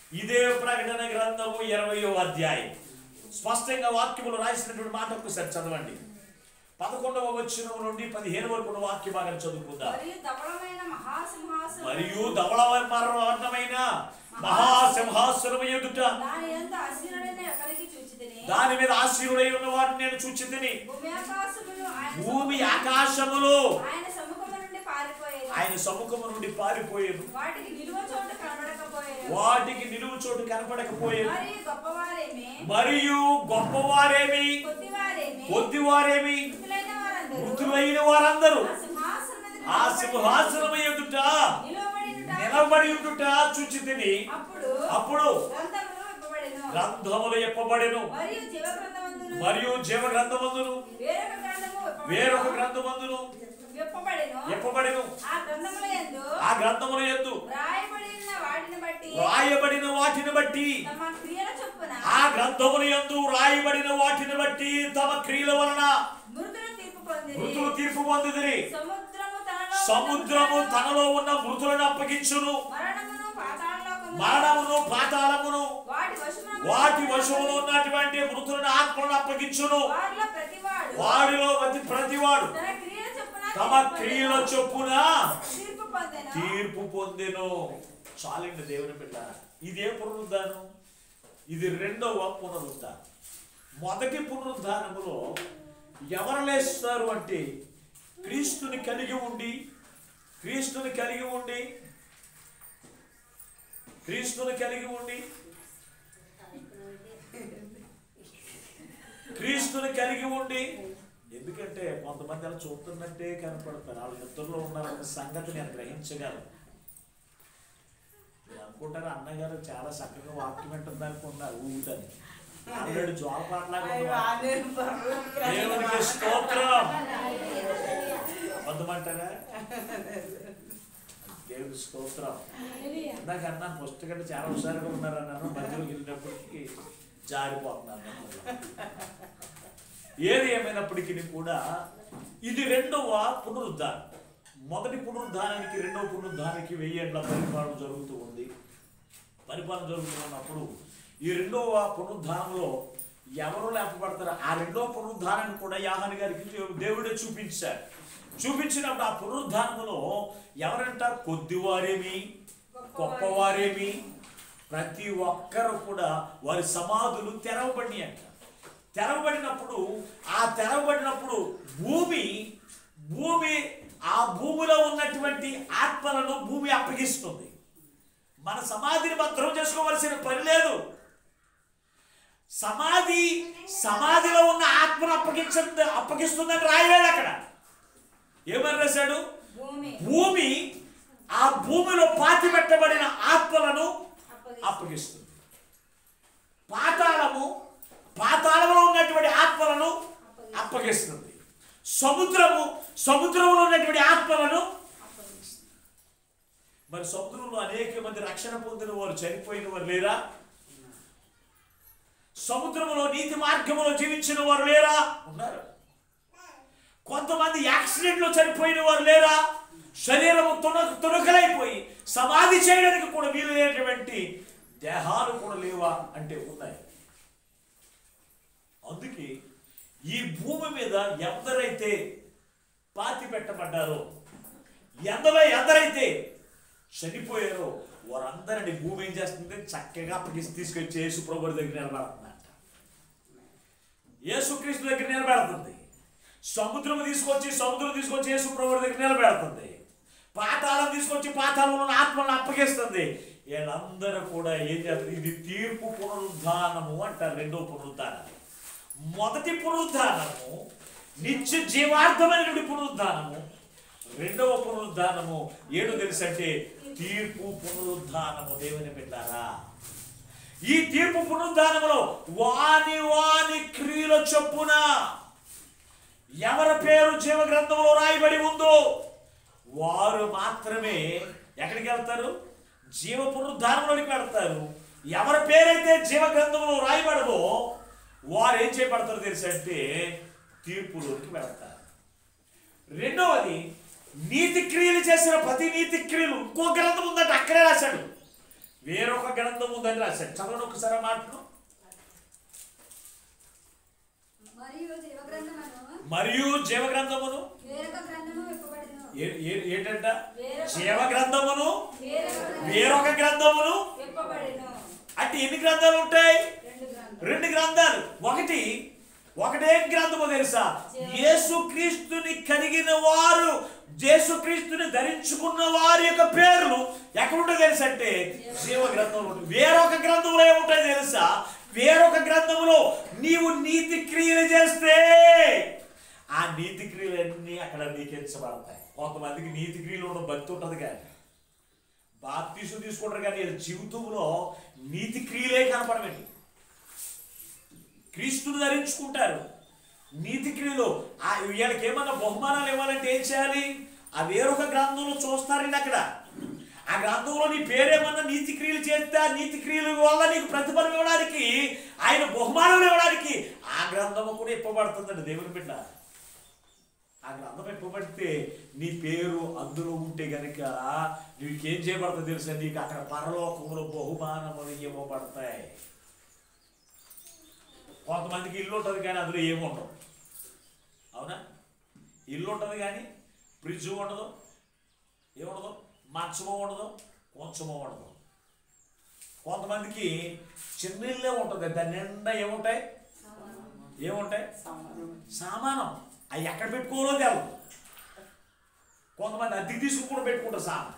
ఇదే ప్రకటన గ్రంథము ఇరవయో అధ్యాయం స్పష్టంగా వాక్యములు రాసినటువంటి మాట ఒక్కసారి చదవండి పదకొండవ వచ్చిన నుండి పదిహేను వరకు ఉన్న వాక్య భాగం చదువుకుందాం మరియు ధవళమైన మహాసింహాసనం మరియు ధవళవర్ణమైన మహాసింహాసనము ఎదుట దాని ఎంత అసీనుడైన ఎక్కడికి చూచితిని దాని మీద ఆశీనుడై ఉన్న వాటిని నేను చూచితిని భూమి ఆకాశములు ఆయన భూమి సముఖము- ఆకాశములు ఆయన సముఖము నుండి పారిపోయేది ఆయన సముఖము నుండి పారిపోయేను వాటికి నిలువ చోటు కనబడకపోయేది వాటికి నిలువు చోటు కనపడకపోయేను మరియు గొప్పవారేమి మరియు గొప్పవారేమి కొద్దివారేమి కొద్దివారేమి మృతులైన వారందరూ మృతులైన వారందరూ ఆ సింహాసనం మీద ఆ నిలబడి సింహాసనము ఎదుట నిలవబడినుట. నిలబడి ఉండుట చూచితిని అప్పుడు అప్పుడు గ్రంథములు విప్పబడెను. గ్రంథములు ఎప్పబడెను మరియు జీవ గ్రంథమందును మరియు జీవ గ్రంథమందును వేరొక గ్రంథము విప్పబడెను. వేరొక గ్రంథమందును విప్పబడెను. ఎప్పబడెను ఆ గ్రంథముల యందు ఆ గ్రంథముల యందు వ్రాయబడి ఉన్న వాటిని బట్టి రాయబడిన వాటిని బట్టి తమ క్రియల చొప్పున ఆ గ్రంథముల యందు రాయబడిన వాటిని బట్టి తమ క్రియల వలన మృతులు తీర్పు పొందిరి. మృతులు తీర్పు పొందుదిరి సముద్రము తనలో ఉన్న సముద్రము మృతులను, తనలో ఉన్న మృతులను అప్పగించును మరణమును పాతాళలోకమును, మరణమును పాతాళమును వాటి వశమున వాటి వశములో ఉన్నటువంటి మృతులను ఆత్మలను అప్పగించును వారిలో ప్రతివాడు వాడిలో ప్రతి ప్రతివాడు తన క్రియల చొప్పున తమ తీర్పు క్రియల పొందెను. చొప్పున తీర్పు పొందెను. తీర్పు పొందెను చాలండి దేవుని బిడ్డ ఇదే పునరుద్ధానం ఇది రెండవ పునరుద్ధానం మొదటి పునరుద్ధానములో ఎవరు లేస్తారు అంటే క్రీస్తుని కలిగి ఉండి క్రీస్తుని కలిగి ఉండి క్రీస్తుని కలిగి ఉండి క్రీస్తుని కలిగి ఉండి ఎందుకంటే కొంతమంది అలా చూస్తున్నట్టే కనపడతారు వాళ్ళ నిద్రలో ఉన్నారన్న సంగతి నేను గ్రహించగలను మీరు అనుకుంటారు అన్నగారు చాలా చక్కగా వాక్యం వింటుంది అనుకున్నారు ఊగుతాను ఆల్రెడీ జోలపాట్లాగా దేవునికి స్తోత్రం అబద్ధమంటారా దేవుని స్తోత్రం ఇందాక అన్నాను ఫస్ట్ కంటే చాలా హుషారుగా ఉన్నారన్నాను మధ్యలోకి వెళ్ళినప్పటికీ జారిపోతున్నాను ఏది ఏమైనప్పటికీ కూడా ఇది రెండవ పునరుద్ధానం మొదటి పునరుద్ధానానికి రెండవ పునరుద్ధానానికి వెయ్యేళ్ల పరిపాలన జరుగుతూ ఉంది పరిపాలన జరుగుతున్నప్పుడు ఈ రెండవ పునరుద్ధానంలో ఎవరు లేపబడతారు ఆ రెండవ పునరుద్ధానాన్ని కూడా యాహాని గారికి దేవుడే చూపించారు చూపించినప్పుడు ఆ పునరుద్ధానంలో ఎవరంట కొద్దివారేమి గొప్పవారేమి ప్రతి ఒక్కరు కూడా వారి సమాధులు తెరవబడి అంట తెరవబడినప్పుడు ఆ తెరవబడినప్పుడు భూమి భూమి ఆ భూమిలో ఉన్నటువంటి ఆత్మలను భూమి అప్పగిస్తుంది మన సమాధిని భద్రం చేసుకోవలసిన పని లేదు సమాధి సమాధిలో ఉన్న ఆత్మను అప్పగించ అప్పగిస్తుందని రాయలేదు అక్కడ ఏమని రాశాడు భూమి భూమి ఆ భూమిలో పాతి పెట్టబడిన ఆత్మలను అప్పగిస్తుంది. అప్పగిస్తుంది పాతాళము పాతాళంలో ఉన్నటువంటి ఆత్మలను అప్పగిస్తుంది సముద్రము సముద్రంలో ఉన్నటువంటి ఆత్మలను అప్పగిస్తుంది. మరి సముద్రంలో అనేక మంది రక్షణ పొందిన వారు చనిపోయిన వారు లేరా సముద్రములో నీతి మార్గములో జీవించిన వారు లేరా ఉన్నారు కొంతమంది యాక్సిడెంట్ లో చనిపోయిన వారు లేరా శరీరము తున తునకలైపోయి సమాధి చేయడానికి కూడా వీలు లేనటువంటి దేహాలు కూడా లేవా అంటే ఉన్నాయి అందుకే ఈ భూమి మీద ఎందరైతే పాతి పెట్టబడ్డారో ఎందరో ఎందరైతే చనిపోయారో వారందరిని భూమి ఏం చేస్తుంది చక్కగా అప్పగిసి తీసుకొచ్చి యేసు ప్రభు దగ్గర నిలబడుతుందంట యేసుక్రీస్తు దగ్గర నిలబెడుతుంది సముద్రం తీసుకొచ్చి సముద్రం తీసుకొచ్చి యేసు ప్రభు దగ్గర నిలబెడుతుంది పాతాళం తీసుకొచ్చి పాతాళంలో ఉన్న ఆత్మలను అప్పగిస్తుంది వీళ్ళందరూ కూడా ఏం చేస్తారు ఇది తీర్పు పునరుద్ధానము అంటారు రెండో పునరుద్ధానం మొదటి పునరుద్ధానము నిత్య జీవార్థమైనటువంటి పునరుద్ధానము రెండవ పునరుద్ధానము ఏడు తెలుసంటే తీర్పు పునరుద్ధానము దేవుని పెట్టారా ఈ తీర్పు పునరుద్ధానములో వాని వాని క్రియల చొప్పున ఎవరి పేరు జీవ గ్రంథంలో రాయబడి ఉందో వారు మాత్రమే ఎక్కడికి వెళ్తారు జీవ పునరుద్ధానంలోనికి వెళ్తారు ఎవరి పేరైతే జీవ గ్రంథంలో రాయబడదో వారు ఏం చేయబడతారో తెలుసంటే తీర్పులోనికి వెళ్తారు రెండవది నీతి క్రియలు చేసిన ప్రతి నీతి క్రియలు ఇంకో గ్రంథం ఉందంటే అక్కడే రాశాడు వేరొక గ్రంథం ఉందని రాశాడు చదవండి ఒకసారి ఆ మాటను మరియు జీవగ్రంథమును మరియు జీవ గ్రంథమును వేరొక గ్రంథము విప్పబడెను ఏ- ఏ- ఏంటంట వేరొక జీవ గ్రంథమును వేరొక గ్రంథము వేరొక గ్రంథమును విప్పబడెను అంటే ఎన్ని గ్రంథాలు ఉంటాయి రెండు గ్రంథాలు రెండు గ్రంథాలు ఒకటి ఒకటే గ్రంథము తెలుసా యేసుక్రీస్తుని కలిగిన వారు యేసుక్రీస్తుని ధరించుకున్న వారి యొక్క పేర్లు ఎక్కడుంటో తెలుసా అంటే జీవ గ్రంథంలో ఉంటుంది వేరొక గ్రంథంలో ఏముంటాయి తెలుసా వేరొక గ్రంథంలో నీవు నీతి క్రియలు చేస్తే ఆ నీతి క్రియలన్నీ అక్కడ నీకెచ్చబడతాయి కొంతమందికి నీతి క్రియలు ఉండడం భక్తి ఉంటుంది కానీ బాప్తీసు తీసుకుంటారు కానీ వీళ్ళ జీవితంలో నీతి క్రియలే కనపడమండి క్రీస్తుని ధరించుకుంటారు నీతి క్రియలు ఆ వీళ్ళకి ఏమన్నా బహుమానాలు ఇవ్వాలంటే ఏం చేయాలి ఆ వేరొక గ్రంథంలో చూస్తారండి అక్కడ ఆ గ్రంథంలో నీ పేరేమన్నా నీతి క్రియలు చేస్తే ఆ నీతి క్రియల వల్ల నీకు ప్రతిఫలం ఇవ్వడానికి ఆయన బహుమానం ఇవ్వడానికి ఆ గ్రంథము కూడా ఇప్పబడుతుందండి దేవుని బిడ్డ ఆ గ్రంథం ఇప్పబడితే నీ పేరు అందులో ఉంటే గనుక నీకేం చేయబడుతుంది తెలుసా నీకు అక్కడ పరలోకములో బహుమానములు ఇవ్వబడతాయి కొంతమందికి ఇల్లు ఉంటుంది కానీ అందులో ఏమి ఉండవు అవునా ఇల్లు ఉంటుంది కానీ ఫ్రిడ్జ్ ఉండదు ఏముండదు మంచమో ఉండదు కొంచెమో ఉండదు కొంతమందికి చిన్న ఇల్లే ఉంటుంది దాని నిండా ఏముంటాయి ఏముంటాయి సామానం అవి ఎక్కడ పెట్టుకోవాలో తెలియదు కొంతమంది అద్దెకి తీసుకుని కూడా పెట్టుకుంటారు సామాన్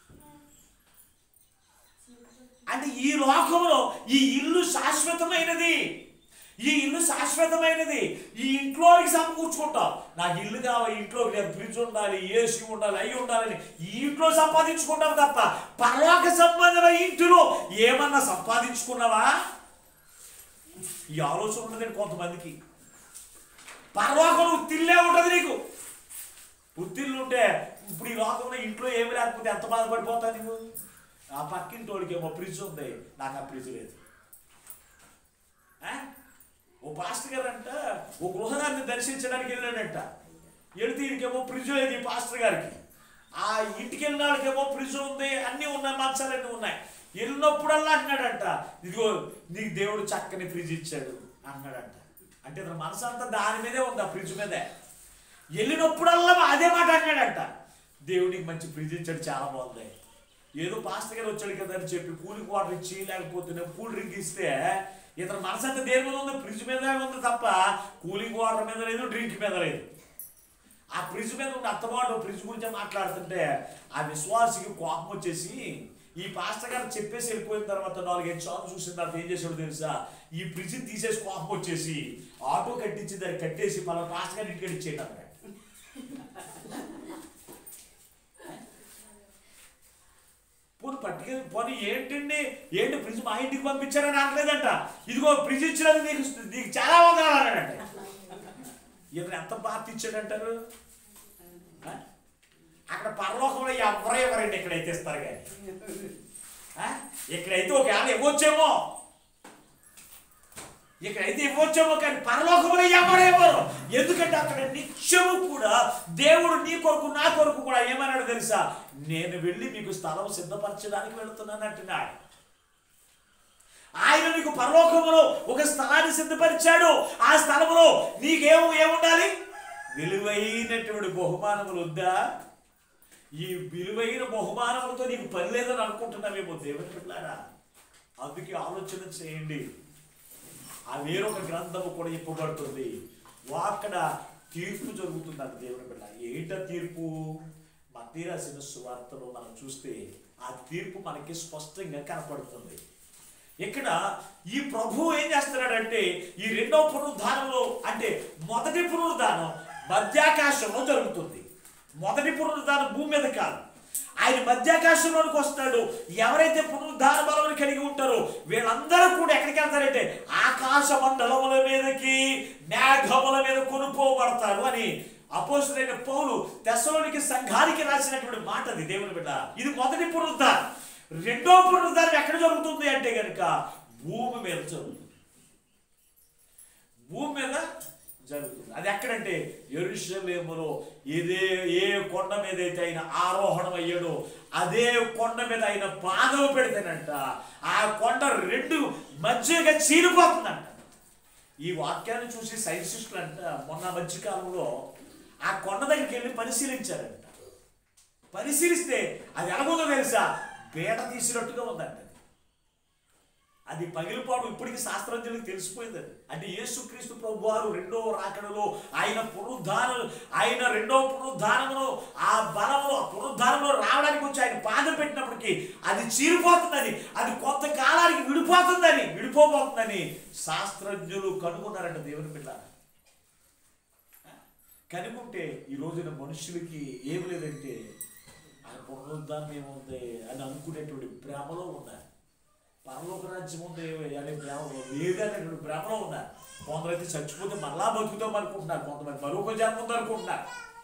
అంటే ఈ లోకంలో ఈ ఇల్లు శాశ్వతమైనది ఈ ఇల్లు శాశ్వతమైనది ఈ ఇంట్లోకి సమకూర్చుకుంటాం నాకు ఇల్లు కావాలి ఇంట్లోకి నేను ఫ్రిడ్జ్ ఉండాలి ఏసీ ఉండాలి అవి ఉండాలని ఈ ఇంట్లో సంపాదించుకుంటాం తప్ప పరలోక సంబంధమైన ఇంటిలో ఏమన్నా సంపాదించుకున్నావా ఈ ఆలోచన ఉండదండి కొంతమందికి పరలోకంలో ఉత్తిల్లే ఉంటుంది నీకు ఉత్తిల్లు ఉంటే ఇప్పుడు ఈ లోకంలో ఇంట్లో ఏమి లేకపోతే ఎంత బాధపడిపోతావు నువ్వు ఆ పక్కింటి వాడికి ఏమో ఫ్రిడ్జ్ ఉంది నాకు ఆ ఫ్రిడ్జ్ లేదు ఆ? ఓ పాస్టర్ గారు అంట ఓ గృహదాన్ని దర్శించడానికి వెళ్ళాడంట వెళితే ఈయనకేమో ఫ్రిడ్జ్ లేదు ఈ పాస్టర్ గారికి ఆ ఇంటికి వెళ్ళిన వాళ్ళకేమో ఫ్రిడ్జ్ ఉంది అన్నీ ఉన్నాయి మంచాలన్నీ ఉన్నాయి వెళ్ళినప్పుడల్లా అంటున్నాడంట ఇదిగో నీకు దేవుడు చక్కని ఫ్రిడ్జ్ ఇచ్చాడు అన్నాడంట అంటే ఇతని మనసు అంతా దాని మీదే ఉంది ఆ ఫ్రిడ్జ్ మీదే వెళ్ళినప్పుడల్లా అదే మాట అన్నాడంట దేవుడికి మంచి ఫ్రిడ్జ్ ఇచ్చాడు చాలా బాగుంది ఏదో పాస్టర్ గారు వచ్చాడు కదా అని చెప్పి కూలింగ్ వాటర్ ఇచ్చి లేకపోతే కూల్ డ్రింక్ ఇస్తే ఇతని మనసు అంతా దేని మీద ఉంది ఫ్రిడ్జ్ మీద ఉంది తప్ప కూలింగ్ వాటర్ మీద లేదు డ్రింక్ మీద లేదు ఆ ఫ్రిడ్జ్ మీద ఉన్న అత్తమాట ఫ్రిడ్జ్ గురించి మాట్లాడుతుంటే ఆ విశ్వాసికి కోపం వచ్చేసి ఈ పాస్టర్ గారు చెప్పేసి వెళ్ళిపోయిన తర్వాత నాలుగైదు సార్లు చూసిన తర్వాత ఏం చేసాడు తెలుసా ఈ ఫ్రిడ్జ్ తీసేసి కోపం వచ్చేసి ఆటో కట్టించి దాన్ని కట్టేసి పలానా పాస్టర్ గారి ఇంటికి ఇచ్చేయండి అన్నాడు పోనీ పట్టుకెళ్ళి పోనీ ఏంటండి ఏంటి ఫ్రిడ్జ్ మా ఇంటికి పంపించారని అనలేదంట ఇదిగో ఫ్రిడ్జ్ ఇచ్చినందుకు నీకు నీకు చాలా వందనాలు అన్నాడంట ఇతను ఎంత బాధ ఇచ్చాడంటారు ఆ? అక్కడ పరలోకంలో ఎవరు ఎవరండి ఇక్కడైతే ఇస్తారు కానీ ఆ? ఇక్కడైతే ఒక ఏమైనా ఇవ్వచ్చేమో ఇక్కడైతే ఇవ్వచ్చేమో కానీ పరలోకంలో ఎవరు ఇవ్వరు ఎందుకంటే అక్కడ నిత్యము కూడా దేవుడు నీ కొరకు నా కొరకు కూడా ఏమన్నాడు తెలుసా నేను వెళ్ళి మీకు స్థలం సిద్ధపరచడానికి వెళుతున్నాను అంటున్నాడు ఆయన నీకు పరలోకములో ఒక స్థలాన్ని సిద్ధపరిచాడు ఆ స్థలములో నీకేమో ఏముండాలి విలువైనటువంటి బహుమానములు వద్దా ఈ విలువైన బహుమానములతో నీకు పని లేదని అనుకుంటున్నావేమో దేవుని పిల్లారా అందుకే ఆలోచన చేయండి ఆ వేరొక గ్రంథము కూడా ఇప్పబడుతుంది అక్కడ తీర్పు జరుగుతుందంట దేవుని బిడ్డ ఏంట తీర్పు మత్తయి రాసిన సువార్తలో మనం చూస్తే ఆ తీర్పు మనకి స్పష్టంగా కనపడుతుంది ఇక్కడ ఈ ప్రభువు ఏం చేస్తున్నాడంటే ఈ రెండవ పునరుద్ధానంలో అంటే మొదటి పునరుద్ధానం మధ్యాకాశంలో జరుగుతుంది మొదటి పునరుద్ధానం భూమి మీద కాదు ఆయన మధ్యాకాశంలోనికి వస్తాడు ఎవరైతే పునరుద్ధాన బలములు కలిగి ఉంటారో వీళ్ళందరూ కూడా ఎక్కడికి వెళ్తారంటే ఆకాశ మండలముల మీదకి మేఘముల మీద కొనుక్కోబడతారు అని అపోసులైన పౌలు తెసలోనికి సంఘానికి రాసినటువంటి మాట అది దేవుని బిడ్డ ఇది మొదటి పునరుద్ధానం రెండో పునరుద్ధానం ఎక్కడ జరుగుతుంది అంటే కనుక భూమి మీద జరుగుతుంది భూమి మీద జరుగుతుంది అది ఎక్కడంటే ఎరుషలేములో ఇదే ఏ కొండ మీద అయితే ఆయన ఆరోహణం అయ్యాడో అదే కొండ మీద ఆయన పాదం పెడితేనంట ఆ కొండ రెండు మధ్యగా చీలిపోతుందంట ఈ వాక్యాన్ని చూసి సైంటిస్టులు అంట మొన్న మధ్యకాలంలో ఆ కొండ దగ్గరికి వెళ్ళి పరిశీలించారంట పరిశీలిస్తే అది ఎలాగుందో తెలుసా బేట తీసినట్టుగా ఉందంట అది. అది పగిలిపోవడం ఇప్పటికీ శాస్త్రజ్ఞులకు తెలిసిపోయింది అది అంటే యేసుక్రీస్తు ప్రభు వారు రెండవ రాకడలో ఆయన పునరుద్ధాన ఆయన రెండవ పునరుద్ధానమును ఆ బలము ఆ పునరుద్ధానంలో రావడానికి వచ్చి ఆయన పాదం పెట్టినప్పటికీ అది చీరిపోతుందని అది కొంతకాలానికి విడిపోతుందని విడిపోబోతుందని శాస్త్రజ్ఞులు కనుగొన్నారంట దేవుని బిడ్డ కనుకుంటే ఈ రోజున మనుషులకి ఏమి లేదంటే ఆ పునరుద్ధానం ఏముంది అని అనుకునేటువంటి భ్రమలో ఉన్నారు పరలోక రాజ్యం ఉంది అనే భ్రమలో లేదనేటువంటి భ్రమలో ఉన్నారు కొందరైతే చచ్చిపోతే మరలా బతుకుతాం అనుకుంటున్నారు కొంతమంది మరొక జన్మ ఉంది అనుకుంటున్నారు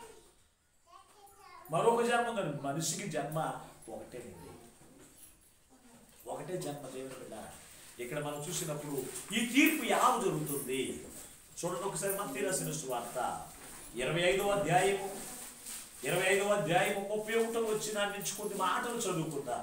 మరొక జన్మ ఉందని మనిషికి జన్మ ఒకటే ఉంది ఒకటే జన్మ దేవుని బిడ్డ ఇక్కడ మనం చూసినప్పుడు ఈ తీర్పు ఎలా జరుగుతుంది చూడండి ఒకసారి మన రాసిన సువార్త ఇరవై ఐదవ అధ్యాయము ఇరవై ఐదవ అధ్యాయము ముప్పై ఒకటో వచ్చిన నుంచి కొన్ని మాటలు చదువుకుందా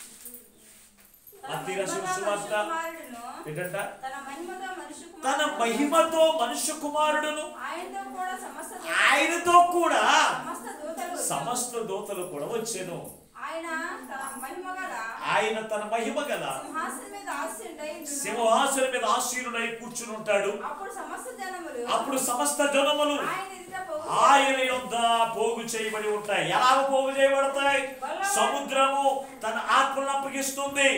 మత్తయి రాసిన సువార్త ఏంటంట తన మహిమతో మనుష్య తన కుమారుడు మహిమతో మనుష్య కుమారుడును ఆయనతో కూడా సమస్త ఆయనతో కూడా సమస్త దూతలు సమస్త దూతలు కూడా వచ్చాను ఆయన తన మహిమ గల ఆయన తన మహిమ గల సింహాసనం మీద ఆసీనుడై ఉండును. సింహాసనం మీద ఆశీనుడై కూర్చుని ఉంటాడు అప్పుడు సమస్త జనములు అప్పుడు సమస్త జనములు ఆయన ఎదుట పోగు ఆయన యొద్ద పోగు చేయబడి ఉంటాయి ఎలా పోగు చేయబడతాయి సముద్రము తన ఆత్మను అప్పగిస్తుంది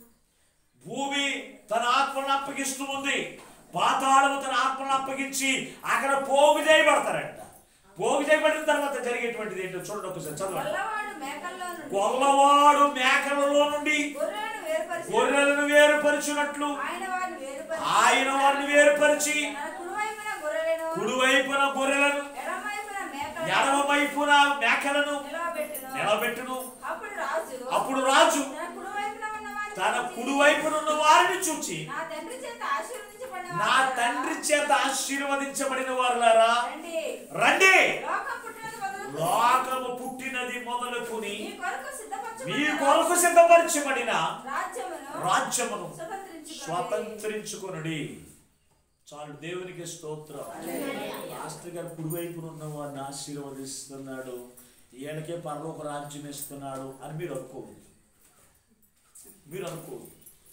భూమి తన ఆత్మను అప్పగిస్తూ ఉంది పాతాళము తన ఆత్మను అప్పగించి అక్కడ పోగు చేయబడతారంట పోగు చేయబడిన తర్వాత జరిగేటువంటిది ఏంటో చూడండి ఒకసారి చదవండి గొల్లవాడు మేకల్లో నుండి కొల్లవాడు మేకలలో నుండి గొర్రెలను వేరుపరిచి గొర్రెలను వేరుపరిచినట్లు ఆయన వారిని వేరుపరిచి ఆయన వారిని వేరుపరిచి తన కుడివైపున గొర్రెలను కుడివైపున గొర్రెలను ఎడమవైపున మేకలను ఎడమ వైపున మేకలను నిలవబెట్టును నిలబెట్టును అప్పుడు రాజు అప్పుడు రాజు తన కుడివైపున ఉన్న వారిని తన చూచి, కుడివైపున ఉన్న వారిని చూచి నా తండ్రి చేత ఆశీర్వదించబడిన నా వారులారా, తండ్రి చేత ఆశీర్వదించబడిన వారులారా రండి రండి లోకం పుట్టినది మొదలుకొని లోకము పుట్టినది మొదలుకొని మీ కొరకు సిద్ధపరచబడిన మీ కొరకు సిద్ధపరచబడిన రాజ్యమును రాజ్యమును స్వతంత్రించుకోండి. స్వతంత్రించుకొనుడి చాలు దేవునికి స్తోత్రం మాస్టర్ గారు కుడివైపున ఉన్న వాడిని ఆశీర్వదిస్తున్నాడు ఈయనకే పరలోక రాజ్యం ఇస్తున్నాడు అని మీరు అనుకోదు మీరు అనుకోదు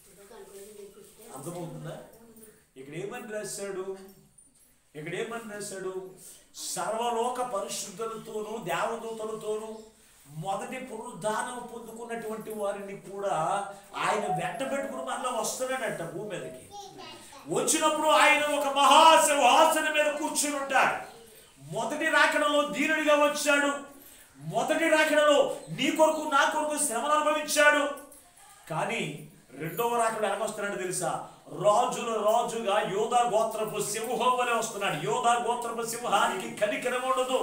అర్థమవుతుందా ఇక్కడ ఏమని రాశాడు ఇక్కడ ఏమని రాశాడు సర్వలోక పరిశుద్ధులతోనూ దేవదూతలతోనూ మొదటి పునరుద్ధానం పొందుకున్నటువంటి వారిని కూడా ఆయన వెంట పెట్టుకుని మళ్ళీ వస్తున్నాడట భూమి మీదకి వచ్చినప్పుడు ఆయన ఒక మహాసింహాసనం మీద కూర్చుని ఉంటాడు మొదటి రాకడలో దీనుడిగా వచ్చాడు మొదటి రాకడలో నీ కొరకు నా కొరకు శ్రమను అనుభవించాడు కానీ రెండవ రాకడ ఎలాగొస్తున్నాడు తెలుసా రాజుల రాజుగా యోధా గోత్రపు సింహం వలె వస్తున్నాడు యోధా గోత్రపు సింహానికి కనికరం ఉండదు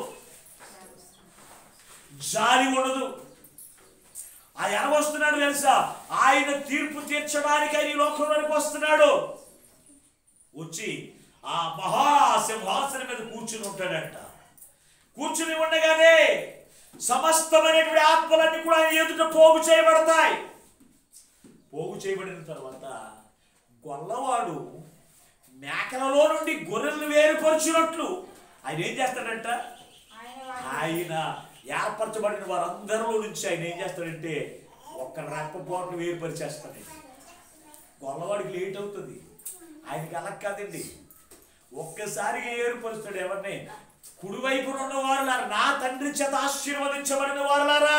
జాలి ఉండదు ఆ ఎలా వస్తున్నాడు తెలుసా ఆయన తీర్పు తీర్చడానికి ఆయన ఈ లోకంలోనికి వస్తున్నాడు వచ్చి ఆ మహాసింహాసనం మీద కూర్చుని ఉంటాడంట కూర్చుని ఉండగానే సమస్తమైనటువంటి ఆత్మలన్నీ కూడా ఆయన ఎదుట పోగు చేయబడతాయి పోగు చేయబడిన తర్వాత గొల్లవాడు మేకలలో నుండి గొర్రెలను వేరుపరిచినట్లు ఆయన ఏం చేస్తాడంట ఆయన వారిని ఆయన ఏర్పరచబడిన వారందరిలో నుంచి ఆయన ఏం చేస్తాడంటే ఒక్క రెప్పపోట్లు వేరుపరిచేస్తాడు గొల్లవాడికి లేట్ అవుతుంది ఆయనకి అలా కాదండి ఒక్కసారిగా ఏర్పరుస్తాడు ఎవరిని కుడివైపున ఉన్న వారులారా నా తండ్రి చేత ఆశీర్వదించబడిన వారులారా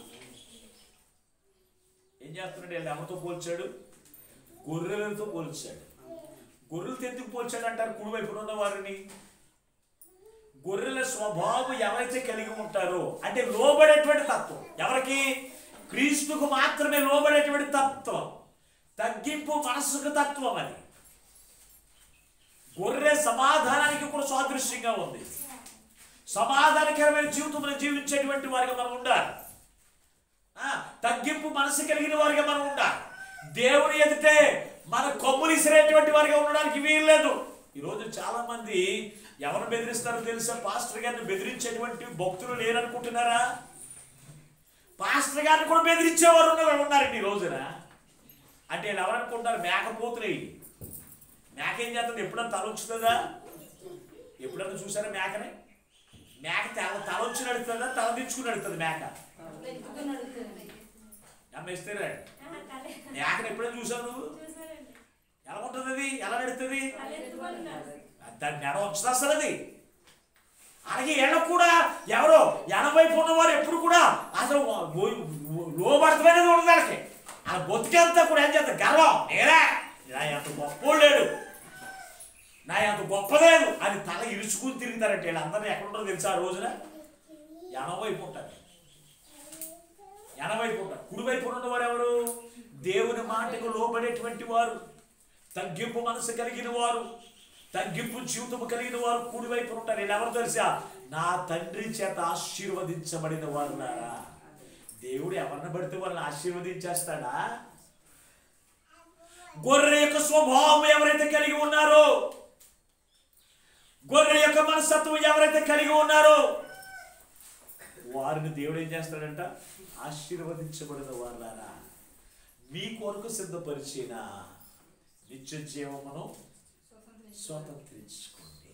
ఏం చేస్తున్నాడు వీళ్ళు ఎవరితో పోల్చాడు గొర్రెలతో పోల్చాడు గొర్రెలతో ఎందుకు పోల్చాడు అంటారు కుడివైపున ఉన్న వారిని గొర్రెల స్వభావం ఎవరైతే కలిగి ఉంటారో అంటే లోబడేటువంటి తత్వం ఎవరికి క్రీస్తుకు మాత్రమే లోబడేటువంటి తత్వం తగ్గింపు మనసుకు తత్వం అది గొర్రె సమాధానానికి కూడా సాదృశ్యంగా ఉంది సమాధానకరమైన జీవితంలో జీవించేటువంటి వారిగా మనం ఉండాలి ఆ, తగ్గింపు మనసు కలిగిన వారిగా మనం ఉండాలి దేవుని ఎదుటే మన కొమ్ములు ఇసిరేటువంటి వారిగా ఉండడానికి వీల్లేదు ఈరోజు చాలా మంది ఎవరు బెదిరిస్తారో తెలుసా పాస్టర్ గారిని బెదిరించేటువంటి భక్తులు లేరనుకుంటున్నారా పాస్టర్ గారిని కూడా బెదిరించేవారు ఉన్నారు- ఉన్నారండి ఈ రోజున అంటే వీళ్ళు ఎవరనుకుంటారు మేకపోతులు మేక ఏం చేస్తుంది ఎప్పుడన్నా తల వచ్చుతుందా ఎప్పుడన్నా చూసారా మేకని మేక తల తల వచ్చి నడుస్తుందా తల దించుకుని నడుస్తుంది మేక వెతుకుతూ నడుస్తుంది. అమ్మ ఇస్తారా ఆహా, తలే. మేకని ఎప్పుడైనా చూసావు నువ్వు చూసారండి. ఎలా ఉంటుంది అది ఎలా నడుస్తుంది తల ఎత్తుకొని నడుస్తుంది. దాన్ని ఎడ వచ్చుదా అసలు అది అలాగే ఎడ కూడా ఎవరో ఎడవైపు ఉన్నవారు ఎప్పుడు కూడా అసలు లోబడతమైనది ఉండదు వాళ్ళకి ఆ బతికంతా కూడా ఏం చేస్తారు గర్వం నేనే నా ఎంత గొప్ప లేడు నా ఎంత గొప్పలేదు అని తల ఇరుచుకుని తిరుగుతారంటే వీళ్ళందరూ ఎక్కడుంటారో తెలుసా ఆ రోజున ఎనవైపు ఉంటారు ఎనవైపు ఉంటారు కుడివైపు ఉన్నవారు ఎవరు దేవుని మాటకు లోబడేటువంటి వారు తగ్గింపు మనసు కలిగిన వారు తగ్గింపు జీవితము కలిగిన వారు కుడివైపు ఉంటారు వీళ్ళు ఎవరు తెలుసా నా తండ్రి చేత ఆశీర్వదించబడిన వారు నారా దేవుడు ఎవరిని పడితే వాళ్ళని ఆశీర్వదించేస్తాడా గొర్రె యొక్క స్వభావం ఎవరైతే కలిగి ఉన్నారో గొర్రె యొక్క మనస్తత్వం ఎవరైతే కలిగి ఉన్నారో వారిని దేవుడు ఏం చేస్తాడంట ఆశీర్వదించబడిన వారులారా మీ కొరకు సిద్ధపరిచిన నిత్య జీవమును స్వతంత్రించుకోండి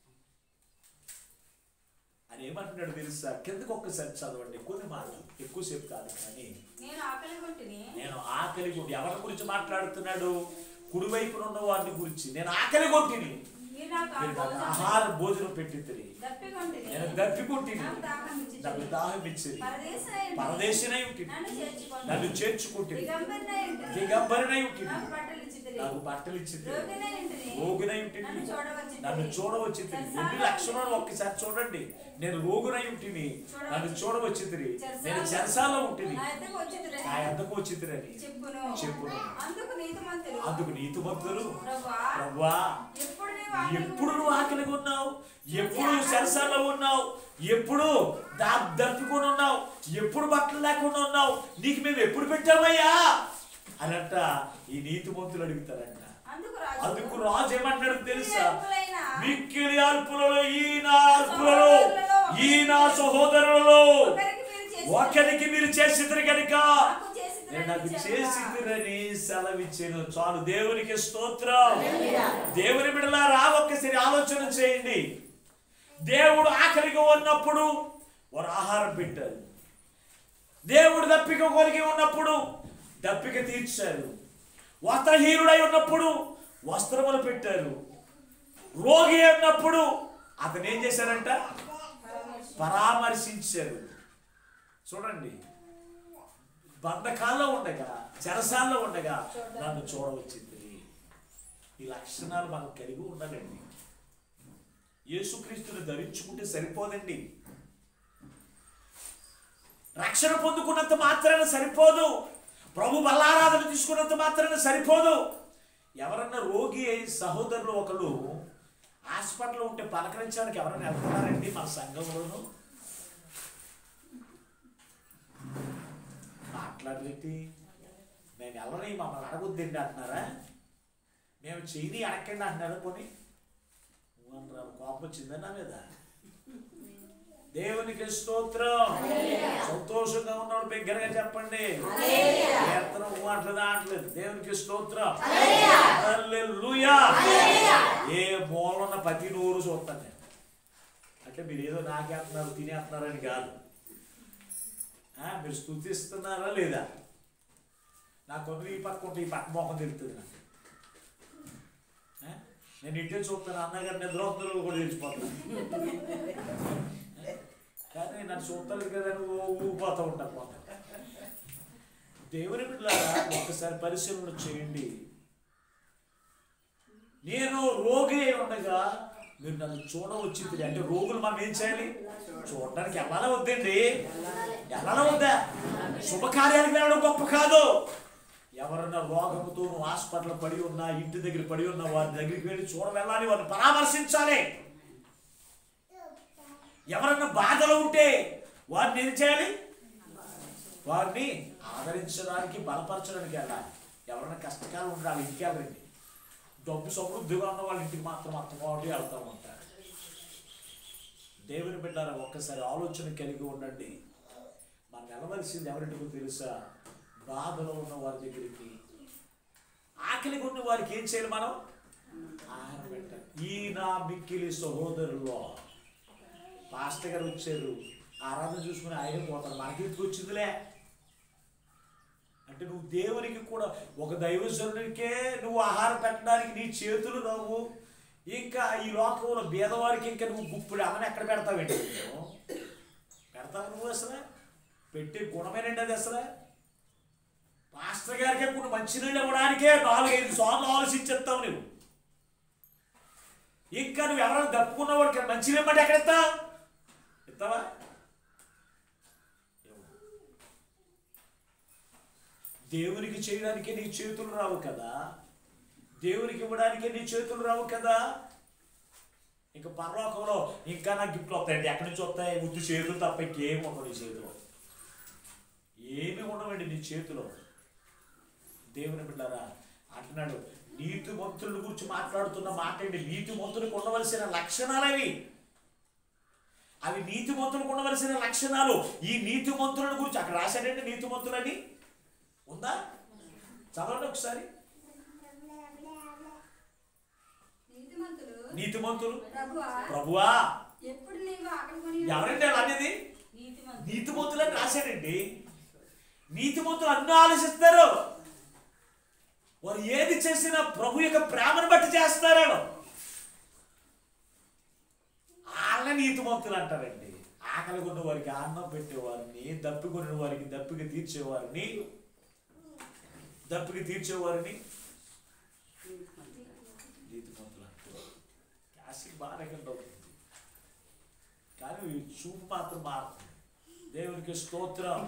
అని ఏమంటున్నాడు తెలుసా కిందకు ఒక్కసారి చదవండి కొన్ని మాటలు ఎక్కువసేపు కాదు కానీ నేను ఆకలి కొంటిని నేను ఆకలి కొట్టి ఎవరి గురించి మాట్లాడుతున్నాడు కుడివైపున ఉన్న వారిని గురించి నేను ఆకలి కొట్టిని మీరు నాకు మీరు నాకు భోజనం ఆహార భోజనం పెట్టింది దప్పి కొంటిని నేను దప్పి కొట్టిని నాకు దాహం ఇచ్చితిని. నాకు దాహం ఇచ్చింది పరదేశినై ఉంటిని. పరదేశినై ఉంటుంది నన్ను చేర్చుకొంటిని. నన్ను చేర్చుకుంటుంది దిగంబరినై ఉంటిని. దిగంబరినై ఉంటుంది నాకు బట్టలు ఇచ్చితిరి. నాకు బట్టలు ఇచ్చింది రోగినై ఉంటిని. రోగునై ఉంటుంది నన్ను చూడవచ్చితిరి. నన్ను చూడవచ్చింది ఎన్ని లక్షణాలు ఒక్కసారి చూడండి నేను రోగునై ఉంటుంది నన్ను చూడవచ్చింది నేను చెరసాలో ఉంటుంది నా యొద్దకు వచ్చితిరి. నా ఎంతకు వచ్చిందిరని చెప్పును చెప్పును. అందుకు నీతిమంతులు అందుకు నీతిమంతులు ప్రభువా ప్రభువా ఎప్పుడు నీవు ఆకలి ఎప్పుడు నువ్వు కొంటివి? ఆకలిగా ఉన్నావు ఎప్పుడు చెరసాల్లో ఉన్నావు ఎప్పుడు దా దప్పుకొని ఉన్నావు ఎప్పుడు బట్టలు లేకుండా ఉన్నావు నీకు మేము ఎప్పుడు పెట్టామయ్యా అనంట ఈ నీతిమంతులు అడుగుతారంట అందుకు రాజు అందుకు రాజు ఏమంటాడు తెలుసా అల్పులైన మిక్కిలి అల్పులలో ఈ నా అల్పులలో ఈ నా సహోదరులలో ఒకరికి మీరు చేసిన ఒకరికి మీరు చేసిద్దరు కనుక నాకు చేసితిరని నేను నాకు చెప్పగా. చేసిద్దరని సెలవిచ్చాను చాలు దేవునికి స్తోత్రం దేవుని బిడ్డలారా ఒక్కసారి ఆలోచన చేయండి దేవుడు ఆకలిగా ఉన్నప్పుడు వారు ఆహారం పెట్టారు దేవుడు దప్పిక కొలిగి ఉన్నప్పుడు దప్పిక తీర్చారు వస్త్రహీనుడై ఉన్నప్పుడు వస్త్రములు పెట్టారు రోగి ఉన్నప్పుడు అతను ఏం చేశారంట పరామర్శించారు చూడండి బంధకాల్లో ఉండగా చెరసాల్లో ఉండగా నన్ను చూడవచ్చింది ఈ లక్షణాలు మనం కలిగి ఉండాలండి యేసుక్రీస్తుని ధరించుకుంటే సరిపోదండి రక్షణ పొందుకున్నంత మాత్రాన సరిపోదు ప్రభు బల్లారాధన తీసుకున్నంత మాత్రాన సరిపోదు ఎవరన్నా రోగి అయి సహోదరులు ఒకరు హాస్పిటల్లో ఉంటే పలకరించడానికి ఎవరైనా వెళ్తున్నారండి మన సంఘంలోనూ మాట్లాడేటి మేము ఎవరిని మమ్మల్ని అడగొద్దండి అంటున్నారా మేము చేయని అడగండి అంటున్నారా పోనీ అన్నారు కోపం వచ్చిందా నా మీద దేవునికి స్తోత్రం సంతోషంగా ఉన్నాడు బిగ్గరగా చెప్పండి కీర్తన మాటలు ఆటలేదు దేవునికి స్తోత్రం హల్లెలూయా ఏ మూల ఉన్న ప్రతి నూరు చూస్తాను నేను అంటే మీరు ఏదో నాకేస్తున్నారు తినేస్తున్నారని కాదు ఆ, మీరు స్థుతిస్తున్నారా లేదా నా కొందరు ఈ పక్క ఉంటే ఈ పక్క మోహం తెలుస్తుంది నాకు ఆ? నేను ఇంటే చూస్తాను అన్నగారు నిద్ర వస్తుందో కూడా తెలిసిపోతాను కానీ నన్ను చూస్తలేదు కదా నువ్వు ఊగిపోతూ ఉంటాను కొంత దేవుని బిడ్డలారా ఒక్కసారి పరిశీలన చేయండి నేను రోగి అయి ఉండగా మీరు నన్ను చూడవచ్చింది అంటే రోగులు మనం ఏం చేయాలి చూడడానికి వెళ్ళాలా వద్దండి వెళ్ళాలా వద్దా శుభకార్యాలకు వెళ్ళడం గొప్ప కాదు ఎవరన్నా రోగముతో నువ్వు హాస్పిటల్ పడి ఉన్నా ఇంటి దగ్గర పడి ఉన్నా వారి దగ్గరికి వెళ్ళి చూడ వెళ్ళాలి వారిని పరామర్శించాలి ఎవరన్నా బాధలో ఉంటే వారిని ఏం చేయాలి వారిని ఆదరించడానికి బలపరచడానికి వెళ్ళాలి ఎవరైనా కష్టకాలం ఉండాలి ఇంటికి వెళ్ళండి డబ్బు సమృద్ధిగా ఉన్న వాళ్ళ ఇంటికి మాత్రం అత్తమాటి వెళ్తూ ఉంటారు దేవుని బిడ్డారా ఒక్కసారి ఆలోచన కలిగి ఉండండి మనం వెళ్ళవలసింది ఎవరింటికో తెలుసా బాధలో ఉన్న వారి దగ్గరికి ఆకలి ఉన్న వారికి ఏం చేయాలి మనం ఆహారం పెట్టాలి ఈ నా మిక్కిలి సహోదరులో పాస్టర్ గారు వచ్చారు ఆరాధన చూసుకుని ఆయన పోతారు మనకి ఎందుకు వచ్చిందిలే అంటే నువ్వు దేవునికి కూడా ఒక దైవజనుడికే నువ్వు ఆహారం పెట్టడానికి నీ చేతులు రావు ఇంకా ఈ లోకంలో బీదవారికి ఇంకా నువ్వు గుప్పుడు అమ్మని ఎక్కడ పెడతావేంటి నువ్వు? పెడతావు నువ్వు అసలు పెట్టే గుణమేనండి అది అసలు పాస్టర్ గారికే కొన్ని మంచినీళ్ళు ఇవ్వడానికే నాలుగైదు సార్లు ఆలోచించేస్తావు నువ్వు ఇంకా నువ్వు ఎవరైనా దప్పుకున్నవాడికి మంచినీళ్ళు ఇవ్వమంటే ఎక్కడ ఇస్తావు ఇస్తావా ఇవ్వవు. దేవునికి చేయడానికి నీ చేతులు రావు కదా దేవునికి ఇవ్వడానికి నీ చేతులు రావు కదా ఇంకా పరలోకంలో ఇంకా నాకు గిఫ్ట్లు వస్తాయండి ఎక్కడి నుంచి వస్తాయి ముద్దు చేతులు తప్ప ఇంకేం ఉండవు నీ చేతిలో ఏమి ఉండవండి నీ చేతిలో దేవుని బిడ్డారా అంటున్నాడు నీతి మంతుల గురించి మాట్లాడుతున్న మాట ఏంటి నీతి మంతులకు ఉండవలసిన లక్షణాలు అవి అవి నీతి మంతులకు ఉండవలసిన లక్షణాలు ఈ నీతి మంతుల గురించి అక్కడ రాశాడండి నీతి మంతులని ఉందా చదవండి ఒకసారి నీతిమంతులు నీతిమంతులు ప్రభువా ప్రభువా ఎప్పుడు నీవు ఆకలి కొని ఎవరండి అలా అనేది నీతిమంతులు నీతిమంతులు అని రాశాడండి నీతిమంతులు అన్నీ ఆలోచిస్తారు వారు ఏది చేసినా ప్రభు యొక్క ప్రేమను బట్టి చేస్తారు వాళ్ళ నీతిమంతులు అంటారండి ఆకలి కొన్న వారికి అన్నం పెట్టేవారిని దప్పికొన్న వారికి దప్పిక తీర్చేవారిని దప్పిక తీర్చేవారిని నీతిమంతులు అంటారు క్యాసిక్ బాగా రికండ్ అవుతుంది కానీ ఈ చూపు మాత్రం మారుతుంది దేవునికి స్తోత్రం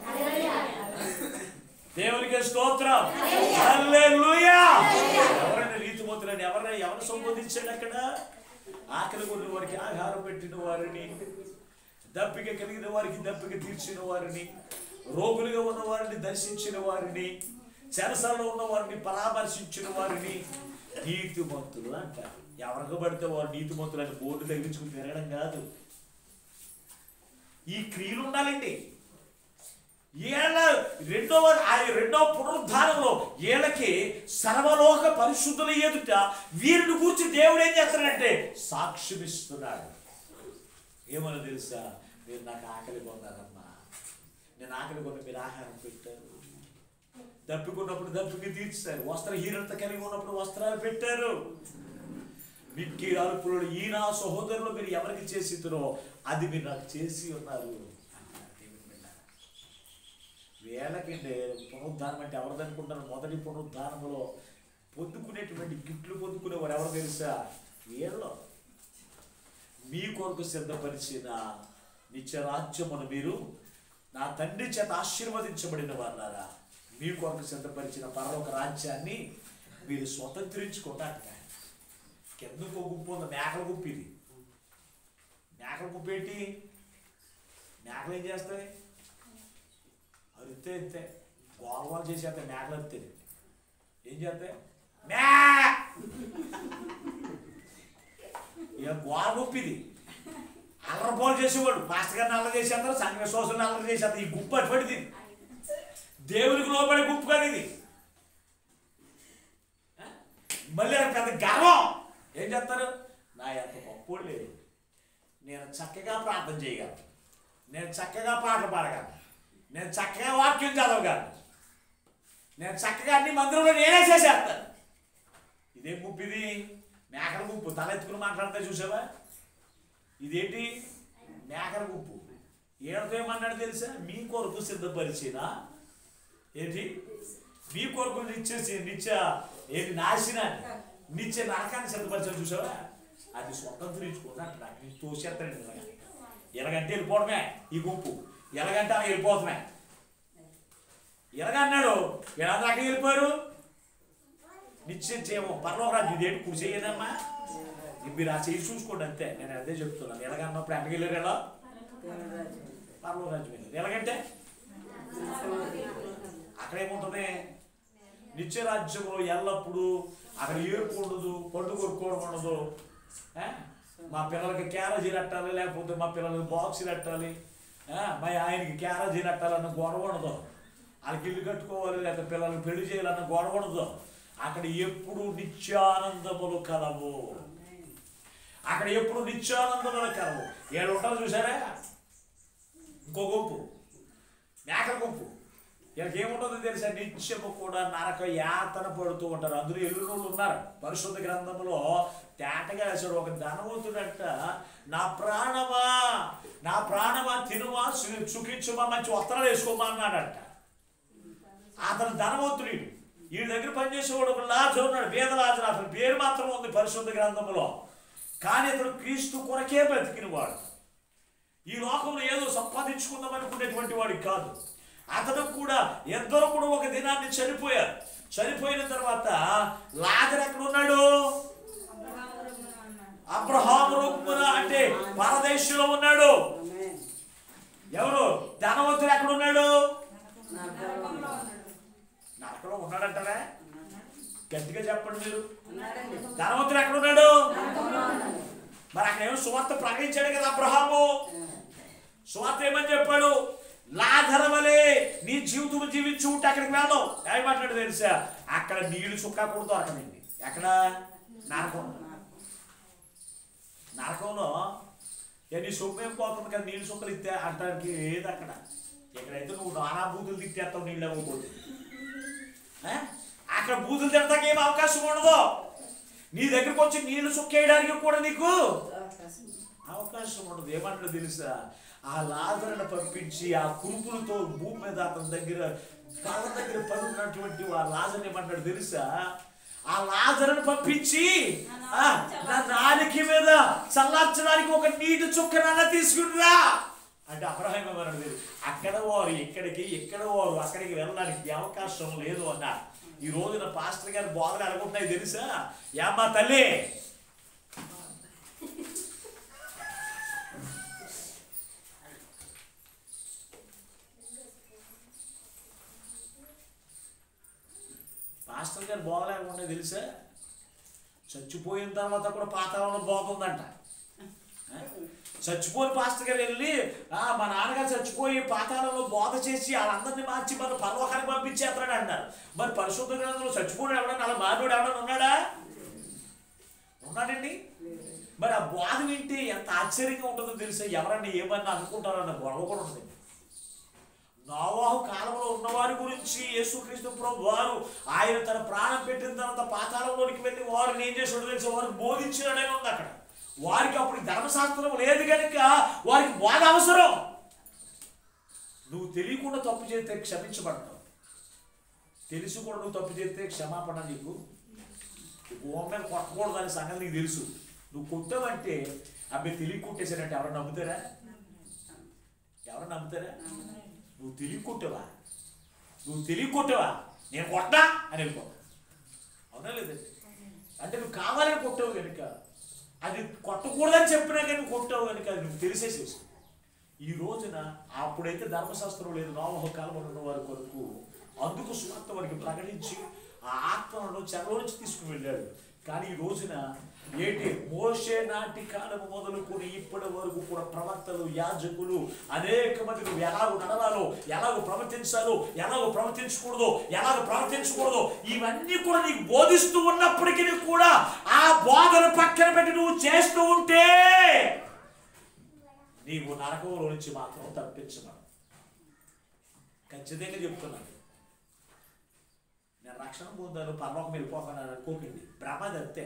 దేవునికి స్తోత్రం హల్లెలూయా ఎవరైనా రీతిమంతులని ఎవరైనా ఎవరు సంబోధించాడు అక్కడ ఆకలి కొన్న వారికి ఆహారం పెట్టిన వారిని దప్పిక కలిగిన వారికి దప్పిక తీర్చిన వారిని రోగులుగా ఉన్న వారిని దర్శించిన వారిని చెరసాలలో ఉన్న వారిని పరామర్శించిన వారిని నీతిమంతులు అంటారు ఎవరికి పడితే వారు నీతిమంతులు అని బోర్డు తగిలించుకుని తిరగడం కాదు ఈ క్రియలు ఉండాలండి ఏళ్ళ రెండవ ఆ రెండవ పునరుద్ధానంలో ఏళ్ళకి సర్వలోక పరిశుద్ధుల ఎదుట వీరిని కూర్చి దేవుడు ఏం చేస్తాడంటే సాక్ష్యం ఇస్తున్నాడు ఏమని తెలుసా మీరు నాకు ఆకలి కొన్నారమ్మా నేను ఆకలి కొన్న మీరు ఆహారం పెట్టారు దప్పికున్నప్పుడు దప్పికి తీర్చారు వస్త్రహీనత కలిగి ఉన్నప్పుడు వస్త్రాలు పెట్టారు మిక్కి అరుపులు ఈ నా సహోదరులు మీరు ఎవరికి చేసిద్దరో అది మీరు నాకు చేసి ఉన్నారు అంటారు దేవుని బిడ్డ. వేళకండి పునరుద్ధానం అంటే ఎవరిది అనుకుంటారు మొదటి పునరుద్ధానంలో పొందుకునేటువంటి గిఫ్ట్లు పొందుకునేవారు ఎవరు తెలుసా వీళ్ళు మీ కొరకు సిద్ధపరిచిన నిత్య రాజ్యమును మీరు నా తండ్రి చేత ఆశీర్వదించబడిన వాళ్ళారా మీ కొరకు సిద్ధపరిచిన పరలోక రాజ్యాన్ని మీరు స్వతంత్రించుకోవటానికి కింద ఇంకో గుంపు ఉంది మేకల గుంపు ఇది మేకల గుంపు ఏంటి మేకలు ఏం చేస్తాయి అరితే అంతే గోల్వాల్ చేసేస్తే మేకలు అరితే ఏం చేస్తాయి మే ఇక గోల గుంపు ఇది అల్లరపోలు చేసేవాడు మాస్టర్ గారిని అల్లరి చేసేస్తారు సంఘ విశ్వాసులను అల్లరి చేసేస్తారు ఈ గుంపు అటువంటిది దేవునికి లోబడే గుంపు కాదు ఇది ఆ? మళ్ళీ అది పెద్ద గర్వం ఏం చేస్తారు నా ఎంత గొప్పోడు లేదు నేను చక్కగా ప్రార్థన చేయగలను నేను చక్కగా పాటలు పాడగలను నేను చక్కగా వాక్యం చదవగలను నేను చక్కగా అన్ని మందిరంలో నేనే చేసేస్తాను ఇదే గుంపు ఇది మేకల గుంపు తల ఎత్తుకుని మాట్లాడితే చూసావా ఇదేంటి మేకల గుంపు ఏడతో ఏమన్నాడు తెలుసా మీ కొరకు సిద్ధపరిచిన ఏంటి మీ కొరకు నిత్య నిత్య ఏంటి నాశనాన్ని నిత్య నరకాన్ని సిద్ధపరిచాను చూసావా అది స్వతంత్రించుకుంటా అంటున్నా నేను తోసేస్తాను నిజంగా ఎలాగంటే వెళ్ళిపోవడమే ఈ గుంపు ఎలాగంటే అలా వెళ్ళిపోవడమే ఎలాగన్నాడు ఎలా దాకా వెళ్ళిపోయారు నిశ్చయం చేయము పర్లోకరాజు ఇదేంటి కుడి చేయదమ్మా మీరు ఆ చేయి చూసుకోండి అంతే నేను అదే చెప్తున్నాను ఎలాగన్నప్పుడు ఎక్కడికి వెళ్ళారు ఎలా పర్లోకరాజు వెళ్ళారు ఎలాగంటే అక్కడ ఏముంటుంది నిత్యరాజ్యంలో ఎల్లప్పుడూ అక్కడ ఏడుపు ఉండదు పండు కొరుక్కోవడం ఉండదు ఏ? మా పిల్లలకి క్యారేజీ కట్టాలి లేకపోతే మా పిల్లలకి బాక్స్ కట్టాలి ఆ, మా ఆయనకి క్యారేజీ కట్టాలన్న గొడవ ఉండదు వాళ్ళకి ఇల్లు కట్టుకోవాలి లేకపోతే పిల్లలకి పెళ్లి చేయాలన్న గొడవ ఉండదు అక్కడ ఎప్పుడు నిత్యానందములు కలవు అక్కడ ఎప్పుడు నిత్యానందములు కలవు ఏడు ఉంటారు చూసారా ఇంకో గుంపు మేకల గుంపు వీళ్ళకి ఏముంటుందో తెలుసా నిత్యము కూడా నరక యాతన పడుతూ ఉంటారు అందులో ఎల్లునోళ్ళు ఉన్నారు పరిశుద్ధ గ్రంథంలో తేటగా వేశాడు ఒక ధనవంతుడంట నా ప్రాణమా నా ప్రాణమా తినుమా సు- సుఖించుమా మంచి వస్త్రాలు వేసుకోమా అన్నాడంట అతను ధనవంతుడు ఈడు. వీడి దగ్గర పనిచేసేవాడు ఒక లాజరు ఉన్నాడు వేద లాజరు అతని పేరు మాత్రం ఉంది పరిశుద్ధ గ్రంథంలో కానీ అతడు క్రీస్తు కొరకే బ్రతికినవాడు ఈ లోకంలో ఏదో సంపాదించుకుందాం అనుకునేటువంటి వాడికి కాదు అతను కూడా ఇద్దరు కూడా ఒక దినాన్ని చనిపోయారు చనిపోయిన తర్వాత లాజర్ ఎక్కడ ఉన్నాడు అబ్రహాము రొమ్మున అంటే పరదేశంలో ఉన్నాడు ఎవరు ధనవంతుడు ఎక్కడ ఉన్నాడు నరకంలో ఉన్నాడంటారా గట్టిగా చెప్పండి మీరు ధనవంతుడు ఎక్కడ ఉన్నాడు మరి అక్కడ ఏమో సువార్త ప్రకటించాడు కదా అబ్రహాము సువార్త ఏమని చెప్పాడు లాధరవలే నీ జీవితం జీవించి ఉంటే అక్కడికి వెళ్దాం ఏమంటాడు తెలుసా అక్కడ నీళ్లు చుక్క కూడా దొరకదండి ఎక్కడ నరకం నరకంలో ఏ నీ సొమ్ము ఏం పోతుంది కదా నీళ్ళు సుక్కలు ఇస్తే అంటానికి ఏది అక్కడ ఎక్కడైతే నువ్వు నానా బూతులు తిట్టేస్తావు నీళ్ళు ఇవ్వకపోతే ఆ? అక్కడ బూతులు తిడతాకి ఏం అవకాశం ఉండదు నీ దగ్గరకు వచ్చి నీళ్లు సుక్కేయడానికి కూడా నీకు అవకాశం ఉండదు ఏమంటాడు తెలుసా ఆ లాజరను పంపించి ఆ కురుపులతో భూమి మీద అతని దగ్గర వాళ్ళ దగ్గర పడి ఉన్నటువంటి ఆ లాజర్ ఏమంటాడు తెలుసా ఆ లాజరను పంపించి ఆ, నా నాలిక మీద చల్లార్చడానికి ఒక నీటి చుక్కనన్నా తీసుకునిరా అంటే అబ్రహం ఏమన్నాడు తెలుసు అక్కడ వారు ఇక్కడికి ఇక్కడ వారు అక్కడికి వెళ్ళడానికి అవకాశం లేదు అన్నారు ఈ రోజున పాస్టర్ గారి బోధన అనుకుంటున్నాయి తెలుసా యామ్మా తల్లి పాస్టర్ గారు బోధ లేకుండా తెలుసా చచ్చిపోయిన తర్వాత కూడా పాతాళంలో బోధ ఉందంట ఆ? చచ్చిపోయిన పాస్టర్ గారు వెళ్ళి ఆ, మా నాన్నగారు చచ్చిపోయి పాతాళంలో బోధ చేసి వాళ్ళందరినీ మార్చి మన పర్వకానికి పంపించేస్తాడు అన్నారు మరి పరిశుద్ధ గ్రంథంలో చచ్చిపోయిన ఎవడన్నా అలా మానవుడు ఎవడన్నా ఉన్నాడా ఉన్నాడండి మరి ఆ బోధ వింటే ఎంత ఆశ్చర్యంగా ఉంటుందో తెలుసా ఎవరన్నా ఏమన్నా అనుకుంటారన్న గొడవ కూడా ఉంటుంది నోవాహు కాలంలో ఉన్నవారి గురించి యేసుక్రీస్తు ప్రభు వారు ఆయన తన ప్రాణం పెట్టిన తర్వాత పాతాళంలోనికి వెళ్ళి వారిని ఏం చేసాడు తెలుసు వారికి బోధించినాడని ఉంది అక్కడ వారికి అప్పుడు ధర్మశాస్త్రం లేదు కనుక వారికి బోధ అవసరం నువ్వు తెలియకుండా తప్పు చేస్తే క్షమించబడతావు తెలిసి కూడా నువ్వు తప్పు చేస్తే క్షమాపణ నీకు ఓం మీద కొట్టకూడదు అనే సంగతి నీకు తెలుసు నువ్వు కొట్టావంటే అబ్బాయి తెలియ కొట్టేశాడంటే ఎవరు నమ్ముతారా ఎవరు నమ్ముతారా నువ్వు తెలియ కొట్టావా నువ్వు తెలియ కొట్టావా నేను కొట్టా అని వెళ్ళిపో అవునా లేదండి అంటే నువ్వు కావాలని కొట్టావు కనుక అది కొట్టకూడదని చెప్పినా కానీ నువ్వు కొట్టావు కనుక అది నువ్వు తెలిసేసేసి ఈ రోజున అప్పుడైతే ధర్మశాస్త్రం లేదు నోమహ కాలంలో ఉన్న వారి కొరకు అందుకు సువార్త వారికి ప్రకటించి ఆ ఆత్మలను చెరలో నుంచి తీసుకుని వెళ్ళాడు కానీ ఈ రోజున ఏంటి మోసే నాటి కాలం మొదలుకొని ఇప్పటి వరకు కూడా ప్రవక్తలు యాజకులు అనేక మంది నువ్వు ఎలాగో నడవాలో ఎలాగో ప్రవర్తించాలో ఎలాగో ప్రవర్తించకూడదు ఎలాగో ప్రవర్తించకూడదు ఇవన్నీ కూడా నీకు బోధిస్తూ ఉన్నప్పటికీ కూడా ఆ బోధన పక్కన పెట్టి నువ్వు చేస్తూ ఉంటే నీవు నరకంలో నుంచి మాత్రం తప్పించమను ఖచ్చితంగా చెప్తున్నాను నేను రక్షణ పొందాను పరలోకం వెళ్ళిపోతాను అనుకోకండి భ్రమది అంతే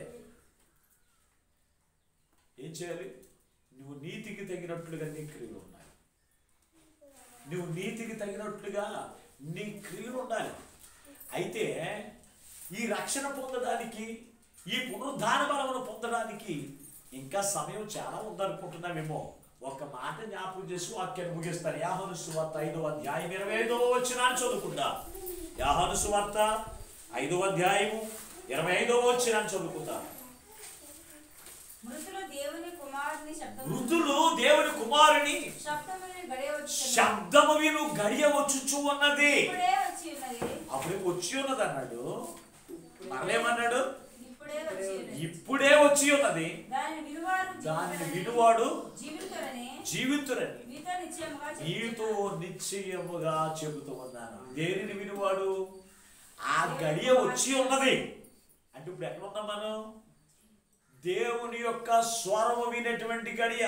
ఏం చేయాలి నువ్వు నీతికి తగినట్లుగా నీ క్రియలు ఉండాలి నువ్వు నీతికి తగినట్లుగా నీ క్రియలు ఉండాలి అయితే ఈ రక్షణ పొందడానికి ఈ పునరుద్ధాన బలమును పొందడానికి ఇంకా సమయం చాలా ఉందనుకుంటున్నామేమో ఒక మాట జ్ఞాపకం చేసి వాక్యాన్ని ముగిస్తాను యాహను సువార్త ఐదవ అధ్యాయం ఇరవై ఐదవ వచ్చిన చదువుకుందా యాహను సువార్త ఐదవ అధ్యాయము ఇరవై ఐదవ వచ్చిన చదువుకుందా మృతులు దేవుని కుమారుని శబ్దం వృద్ధులు దేవుని కుమారుని శబ్దముని గడియ వచ్చి శబ్దము విను గడియ వచ్చుచు ఉన్నది ఇప్పుడే వచ్చి ఉన్నది అప్పుడే వచ్చి ఉన్నది అన్నాడు మరలేమన్నాడు ఇప్పుడే వచ్చి ఉన్నది ఇప్పుడే వచ్చి ఉన్నది దాని విలువారు దానిని వినువాడు జీవితులని జీవితురని మీతో నిశ్చయముగా నీతో చెప్పుచున్నాను. నిశ్చయముగా చెబుతూ ఉన్నాను దేనిని వినువాడు ఆ గడియ వచ్చి ఉన్నది అంటే ఇప్పుడు ఎక్కడ ఉన్నాం మనం దేవుని యొక్క స్వరము వినేటువంటి గడియ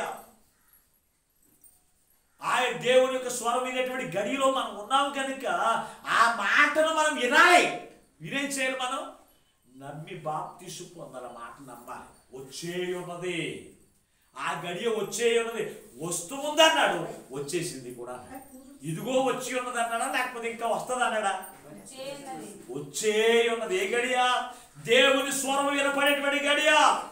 ఆయన దేవుని యొక్క స్వరం వినేటువంటి గడియలో మనం ఉన్నాం కనుక ఆ మాటను మనం వినాలి వినేం చేయాలి మనం నమ్మి బాప్తిసు పొందాలి మాట నమ్మాలి వచ్చే ఉన్నది ఆ గడియ వచ్చే ఉన్నది వస్తూ ఉందన్నాడు వచ్చేసింది కూడా అన్నాడు. ఇదిగో వచ్చి ఉన్నది అన్నాడా లేకపోతే ఇంకా వస్తుంది అన్నాడా చేయన్నది. వచ్చే ఉన్నది ఏ గడియ దేవుని స్వరం వినపడేటువంటి గడియ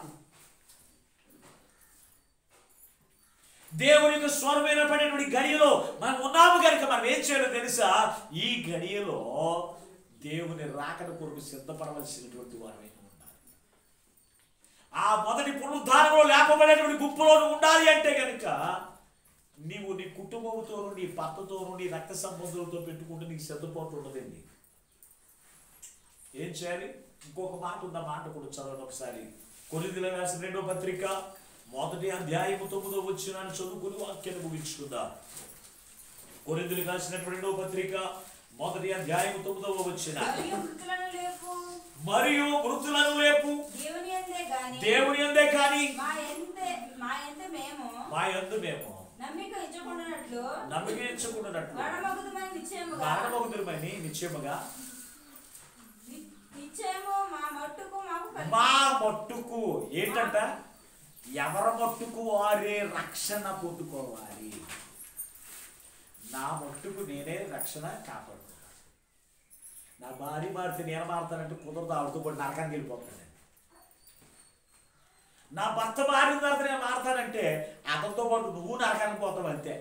దేవుని యొక్క స్వరం వినపడేటువంటి గడియలో మనం ఉన్నాము కనుక మనం ఏం చేయాలో తెలుసా ఈ గడియలో దేవుని రాకడ కొరకు సిద్ధపడవలసినటువంటి వారమే ఉండాలి ఆ మొదటి పునరుద్ధారంలో లేపబడేటువంటి గుంపులో నువ్వు ఉండాలి అంటే కనుక నీవు నీ కుటుంబంతోనూ నీ భర్తతోనూ నీ రక్త సంబంధులతో పెట్టుకుంటే నీకు సిద్ధపాటు ఉండదండి ఏం చేయాలి ఇంకొక మాట ఉంది ఆ మాట కూడా చదవండి ఒకసారి కొరింథీయుల రాసిన రెండో పత్రిక మొదటి అధ్యాయము తొమ్మిదో వచ్చిన చదువుకుని వాక్యాన్ని ముగించుకుందాం కొరింథీయులకు రాసినటువంటి రెండో పత్రిక మొదటి అధ్యాయము తొమ్మిదవ వచ్చిన మరియు మృతులను లేపు మరియు మృతులను లేపు దేవుని అందే గాని దేవుని అందే కానీ మా ఎంతే మా ఎంత మేము మా యందు మేము నమ్మిక ఇచ్చకుండానట్లు నమ్మకించుకున్నట్లు మరణమగుదమని నిశ్చయముగా మరణమగుదురమని నిశ్చయముగా ని- నిశ్చయము మా మట్టుకు మాకు కలిగి- మా మట్టుకు ఏంటంట ఎవరి మట్టుకు వారే రక్షణ పొందుకోవాలి నా మట్టుకు నేనే రక్షణ కాపాడుకోవాలి నా భార్య మారితే నేను మారుతానంటే కుదరదు ఆవిడతో కూడా నరకానికి వెళ్ళిపోతాను నా భర్త మారిన తర్వాత నేను మారుతానంటే అతనితో పాటు నువ్వు నరకానికి పోతావు అంతే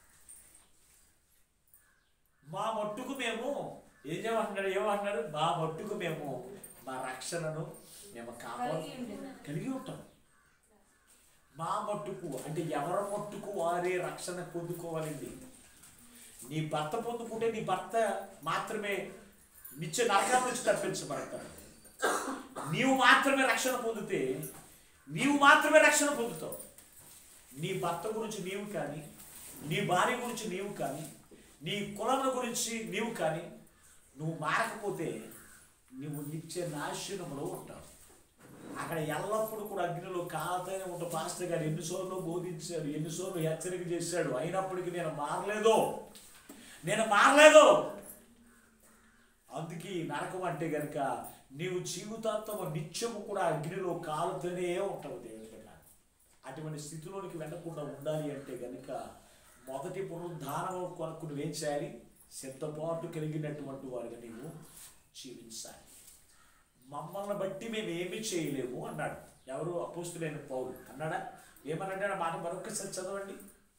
మా మట్టుకు మేము ఏం చేయమంటున్నాడు ఏమంటున్నాడు మా మట్టుకు మేము మా రక్షణను మేము కాపాడు కలిగి ఉండేది. కలిగి ఉంటాం మా మట్టుకు అంటే ఎవరి మట్టుకు వారే రక్షణ పొందుకోవాలండి నీ భర్త పొందుకుంటే నీ భర్త మాత్రమే నిత్య నరకం నుంచి తప్పించబడతాడు నీవు మాత్రమే రక్షణ పొందితే నీవు మాత్రమే రక్షణ పొందుతావు నీ భర్త గురించి నీవు కానీ నీ భార్య గురించి నీవు కానీ నీ కులముల గురించి నీవు కానీ నువ్వు మారకపోతే నువ్వు నిత్య నాశనములో ఉంటావు అక్కడ ఎల్లప్పుడూ కూడా అగ్నిలో కాలతోనే ఉంటావు పాస్టర్ గారు ఎన్నిసార్లు బోధించాడు ఎన్నిసార్లు హెచ్చరిక చేశాడు అయినప్పటికీ నేను మారలేదు నేను మారలేదు అందుకే ఈ నరకం అంటే గనుక నీవు జీవితాంతం నిత్యము కూడా అగ్నిలో కాలుతూనే ఉంటావు దేవుని బిడ్డ అటువంటి స్థితిలోనికి వెళ్ళకుండా ఉండాలి అంటే గనుక మొదటి పునరుద్ధానం కొరకు నువ్వేం చేయాలి సిద్ధపాటు కలిగినటువంటి వారిగా నీవు జీవించాలి మమ్మల్ని బట్టి మేము ఏమీ చేయలేము అన్నాడు ఎవరు అపోస్తులైన పౌరు అన్నాడా ఏమన్నాడు ఆ మాట మరొకసారి చదవండి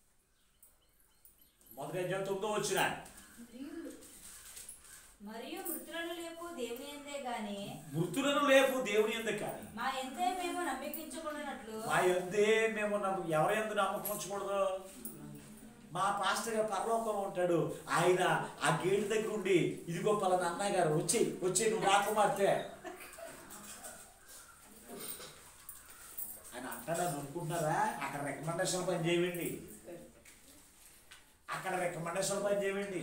మొదటి అధ్యాయం తొమ్మిదో వచ్చిన మరియు మృతులను లేపు దేవుని అందే గాని మృతులను లేపు దేవుని ఎందుకు కానీ మా ఎంతే మేము నమ్మికించకుండానట్లు మా ఎందే మేము నమ్ము ఎవరి ఎందు నమ్మకం ఉంచకూడదు మా పాస్టర్ గారు పరలోకంలో ఉంటాడు ఆయన ఆ గేట్ దగ్గర ఉండి ఇదిగో పలానా అన్నయ్య గారు వచ్చి వచ్చి నువ్వు రాకుమార్తె ఆయన అంటాడని అనుకుంటున్నారా అక్కడ రికమెండేషన్ పని చేయండి అక్కడ రికమెండేషన్ పని చేయండి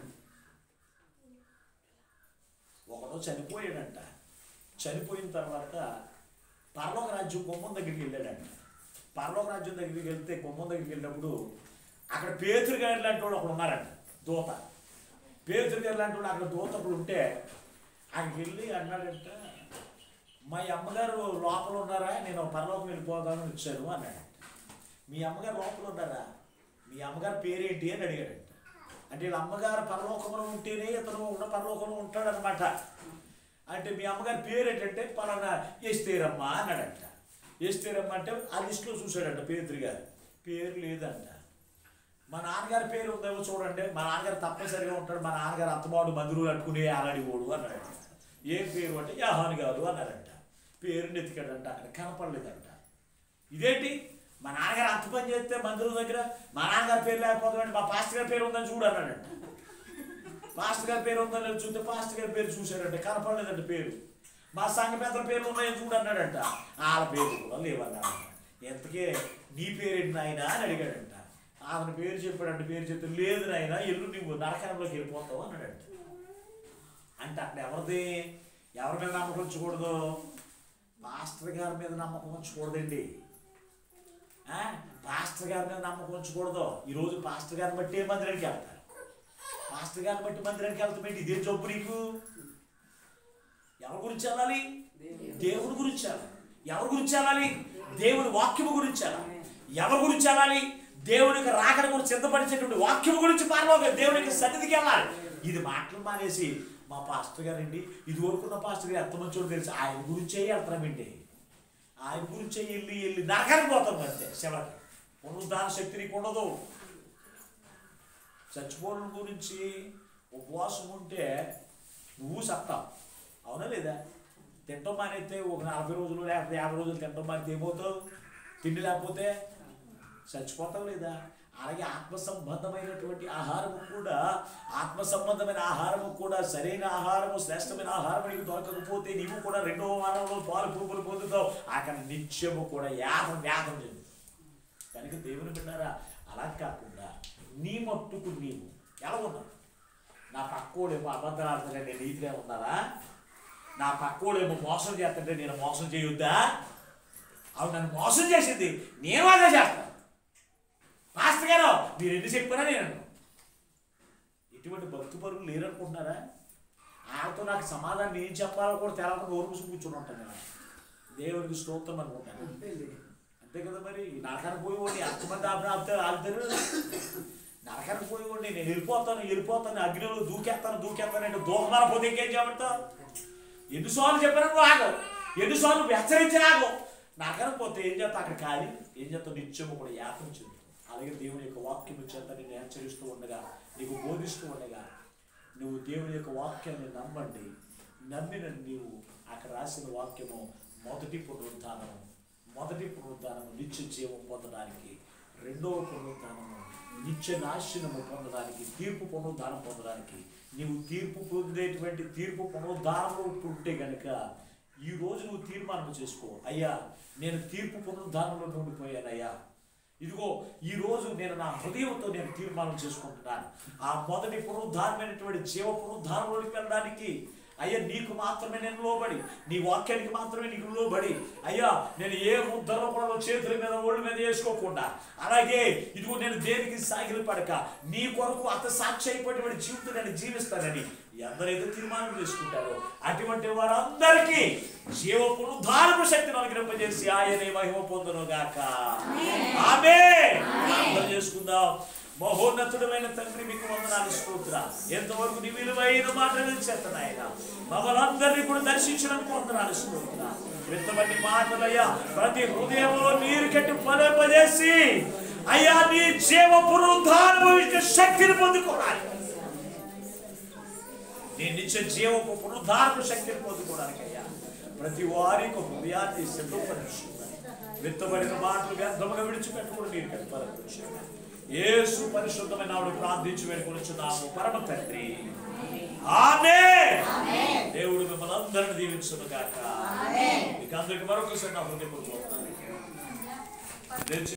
ఒకడో చనిపోయాడంట చనిపోయిన తర్వాత పరలోక రాజ్యం గుమ్మం దగ్గరికి వెళ్ళాడంట పరలోక రాజ్యం దగ్గరికి వెళ్తే గుమ్మం దగ్గరికి వెళ్ళినప్పుడు అక్కడ పేతురు గారు లాంటి వాడు ఒకడు ఉన్నారంట దూత పేతురు గారు లాంటి వాడు అక్కడ దూత ఒకడు ఉంటే అక్కడికి వెళ్ళి అన్నాడంట మా అమ్మగారు లోపల ఉన్నారా నేను పరలోకం వెళ్ళిపోదామని వచ్చాను అన్నాడు మీ అమ్మగారు లోపల ఉన్నారా మీ అమ్మగారు పేరేంటి అని అడిగాడంట అంటే వీళ్ళ అమ్మగారు పరలోకంలో ఉంటేనే ఇతను ఉన్న పరలోకంలో ఉంటాడనమాట అంటే మీ అమ్మగారి పేరు ఏంటంటే పలానా ఎస్తేరమ్మ అన్నాడంట ఎస్తేరమ్మ అంటే ఆ లిస్టులో చూశాడంట పేతురు గారు పేరు లేదంట మా నాన్నగారి పేరు ఉందేమో చూడండి మా నాన్నగారు తప్పనిసరిగా ఉంటాడు మా నాన్నగారు అత్తమాడు మందులు కట్టుకుని ఆలాడిపోడు అన్నాడు ఏం పేరు అంటే యాహాని గారు అన్నాడంట పేరు నెతికాడంట అక్కడ కనపడలేదంట ఇదేంటి మా నాన్నగారు అంత పని చేస్తే మందిరం దగ్గర మా నాన్నగారి పేరు లేకపోతే మా పాస్టర్ గారి పేరు ఉందని చూడు అన్నాడంట పాస్టర్ గారి పేరు ఉందని లేదు చూస్తే పాస్టర్ గారి పేరు చూశాడంట కనపడలేదంట పేరు మా సంఘ పెద్దల పేరు ఉన్నాయని చూడు అన్నాడంట వాళ్ళ పేరు కూడా లేవన్నాడు ఎంతకే నీ పేరేంటి నాయన అని అడిగాడంట ఆమె పేరు చెప్పాడంటే పేరు చెప్తే లేదు నాయన ఎల్లు నువ్వు నరకరంలోకి వెళ్ళిపోతావు అన్నాడంట అంటే అక్కడ ఎవరిది ఎవరి మీద నమ్మకం ఉంచకూడదు మాస్టర్ గారి మీద నమ్మకం ఉంచకూడదండి ఆ? పాస్టర్ గారి మీద నమ్మకం ఉంచకూడదు ఈరోజు పాస్టర్ గారిని బట్టి ఏ మందిరానికి వెళ్తారు పాస్టర్ గారిని బట్టి మందిరానికి వెళ్తామేంటి ఇదే జబ్బు నీకు ఎవరి గురించి వెళ్ళాలి దేవుడి గురించి వెళ్ళాలి ఎవరి గురించి వెళ్ళాలి దేవుడి వాక్యము గురించి వెళ్ళాలి ఎవరి గురించి వెళ్ళాలి దేవునికి రాకడ గురించి సిద్ధపరిచేటువంటి వాక్యము గురించి పారలోక దేవునికి సన్నిధికి వెళ్ళాలి ఇది మాటలు మానేసి మా పాస్టర్ గారండి ఇది వరకున్న పాస్టర్ గారు ఎంత మంచోడు తెలుసు ఆయన గురించే వెళ్తామండి ఆయన గురించే వెళ్ళి వెళ్ళి నరకానికి పోతాం అంతే శివకి పునరుద్ధాన శక్తి నీకు ఉండదు చచ్చిపోవడం గురించి ఉపవాసం ఉంటే నువ్వు సత్తావు అవునా లేదా తింటాం మానైతే ఒక నలభై రోజులు లేకపోతే యాభై రోజులు తింటాం మానేస్తే ఏమవుతావు తిండి లేకపోతే చచ్చిపోతావు లేదా అలాగే ఆత్మ సంబంధమైనటువంటి ఆహారము కూడా ఆత్మ సంబంధమైన ఆహారము కూడా సరైన ఆహారము శ్రేష్టమైన ఆహారం నీకు దొరకకపోతే నీవు కూడా రెండవ వారంలో పాలు పురుగులు పొందుతావు అక్కడ నిత్యము కూడా యాతం వ్యాధం చెందుతావు కనుక దేవుని బిడ్డారా అలా కాకుండా నీ మట్టుకు నీవు ఎలా ఉన్నావు నా పక్కోడేమో అబద్ధాలు ఆడుతుంటే నేను నీతిగా ఉన్నారా నా పక్కోడేమో మోసం చేస్తుంటే నేను మోసం చేయొద్దా అవి నన్ను మోసం చేసింది నేను అదే చేస్తాను మాస్టర్ గారు మీరు ఎన్ని చెప్పినా నేను అన్నాను. ఇటువంటి భక్తి పరులు లేరనుకుంటున్నారా వాళ్ళతో నాకు సమాధానం ఏం చెప్పాలో కూడా తెలవకుండా ఓరు మూసుకు కూర్చొని ఉంటాను నేను దేవునికి స్తోత్రం అనుకుంటాను అంతే కదా మరి నరకానికి పోయి అంతమంది ఆపిన ఆపుతారు ఆపుతారు నరకానికి పోయి నేను వెళ్ళిపోతాను వెళ్ళిపోతాను అగ్నిలో దూకేస్తాను దూకేస్తాను అంటే దూకమాల పోతే ఇంకేం చేయమంటావు ఎన్నిసార్లు చెప్పాను నువ్వు ఆగు ఎన్నిసార్లు హెచ్చరించి ఆగు నరకానికి పోతే ఏం చేస్తా అక్కడ కాలి ఏం చేస్తావు నిత్యము కూడా యాతం చెందుతావు అలాగే దేవుని యొక్క వాక్యం చేత నిన్ను హెచ్చరిస్తూ ఉండగా నీకు బోధిస్తూ ఉండగా నువ్వు దేవుని యొక్క వాక్యాన్ని నమ్మండి నమ్మిన నీవు అక్కడ రాసిన వాక్యము మొదటి పునరుద్ధానము మొదటి పునరుద్ధానము నిత్య జీవం పొందడానికి రెండవ పునరుద్ధానము నిత్య నాశనము పొందడానికి తీర్పు పునరుద్ధానం పొందడానికి నీవు తీర్పు పొందేటువంటి తీర్పు పునరుద్ధానంలో ఉంటే గనుక ఈ రోజు నువ్వు తీర్మానం చేసుకో అయ్యా నేను తీర్పు పునరుద్ధానంలో ఉండిపోయానయ్యా ఇదిగో ఈ రోజు నేను నా హృదయంతో నేను తీర్మానం చేసుకుంటున్నాను ఆ మొదటి పునరుద్ధారమైనటువంటి జీవ పునరుద్ధారంలోకి వెళ్ళడానికి అయ్యా నీకు మాత్రమే నేను లోబడి నీ వాక్యానికి మాత్రమే నీకు లోబడి అయ్యా నేను ఏ ముద్దలో కూడా చేతుల మీద ఒళ్ళు మీద వేసుకోకుండా అలాగే ఇదిగో నేను దేనికి సాగిలి పడక నీ కొరకు అత సాక్షి అయిపోయినటువంటి జీవితం నేను జీవిస్తానని ఎందరైతే తీర్మానం చేసుకుంటారో అటువంటి వారందరికీ జీవ పునరుద్ధారణ శక్తిని అనుగ్రహింపజేసి ఆయనే మహిమ పొందును గాక ఆమె అందరూ చేసుకుందాం మహోన్నతుడమైన తండ్రి మీకు వందనాలు స్తోత్ర ఎంతవరకు నీ విలువైన మాటలు చేతనాయన మమ్మల్ని అందరినీ కూడా దర్శించడానికి వందనాలు స్తోత్ర విత్తబడి మాటలయ్యా ప్రతి హృదయంలో నీరు కట్టి ఫలింపజేసి అయ్యా నీ జీవ పునరుద్ధారము శక్తిని పొందుకోవాలి నీ నిత్య జీవపు పునరుద్ధారణ శక్తిని పొందుకోవడానికి అయ్యా ప్రతి వారికి ఒక హృదయాన్ని సిద్ధపరుచుకున్నాను విత్తబడిన మాటలు వ్యర్థముగా విడిచిపెట్టుకుని మీరు కనపరచున్నాను యేసు పరిశుద్ధమైన ఆవిడ ప్రార్థించి వేడుకొనిచున్నాము పరమ తండ్రి ఆమె దేవుడు మిమ్మల్ని అందరిని దీవించును గాక మీకు అందరికి మరొకసారి నా హృదయపూర్వక వందనాలు.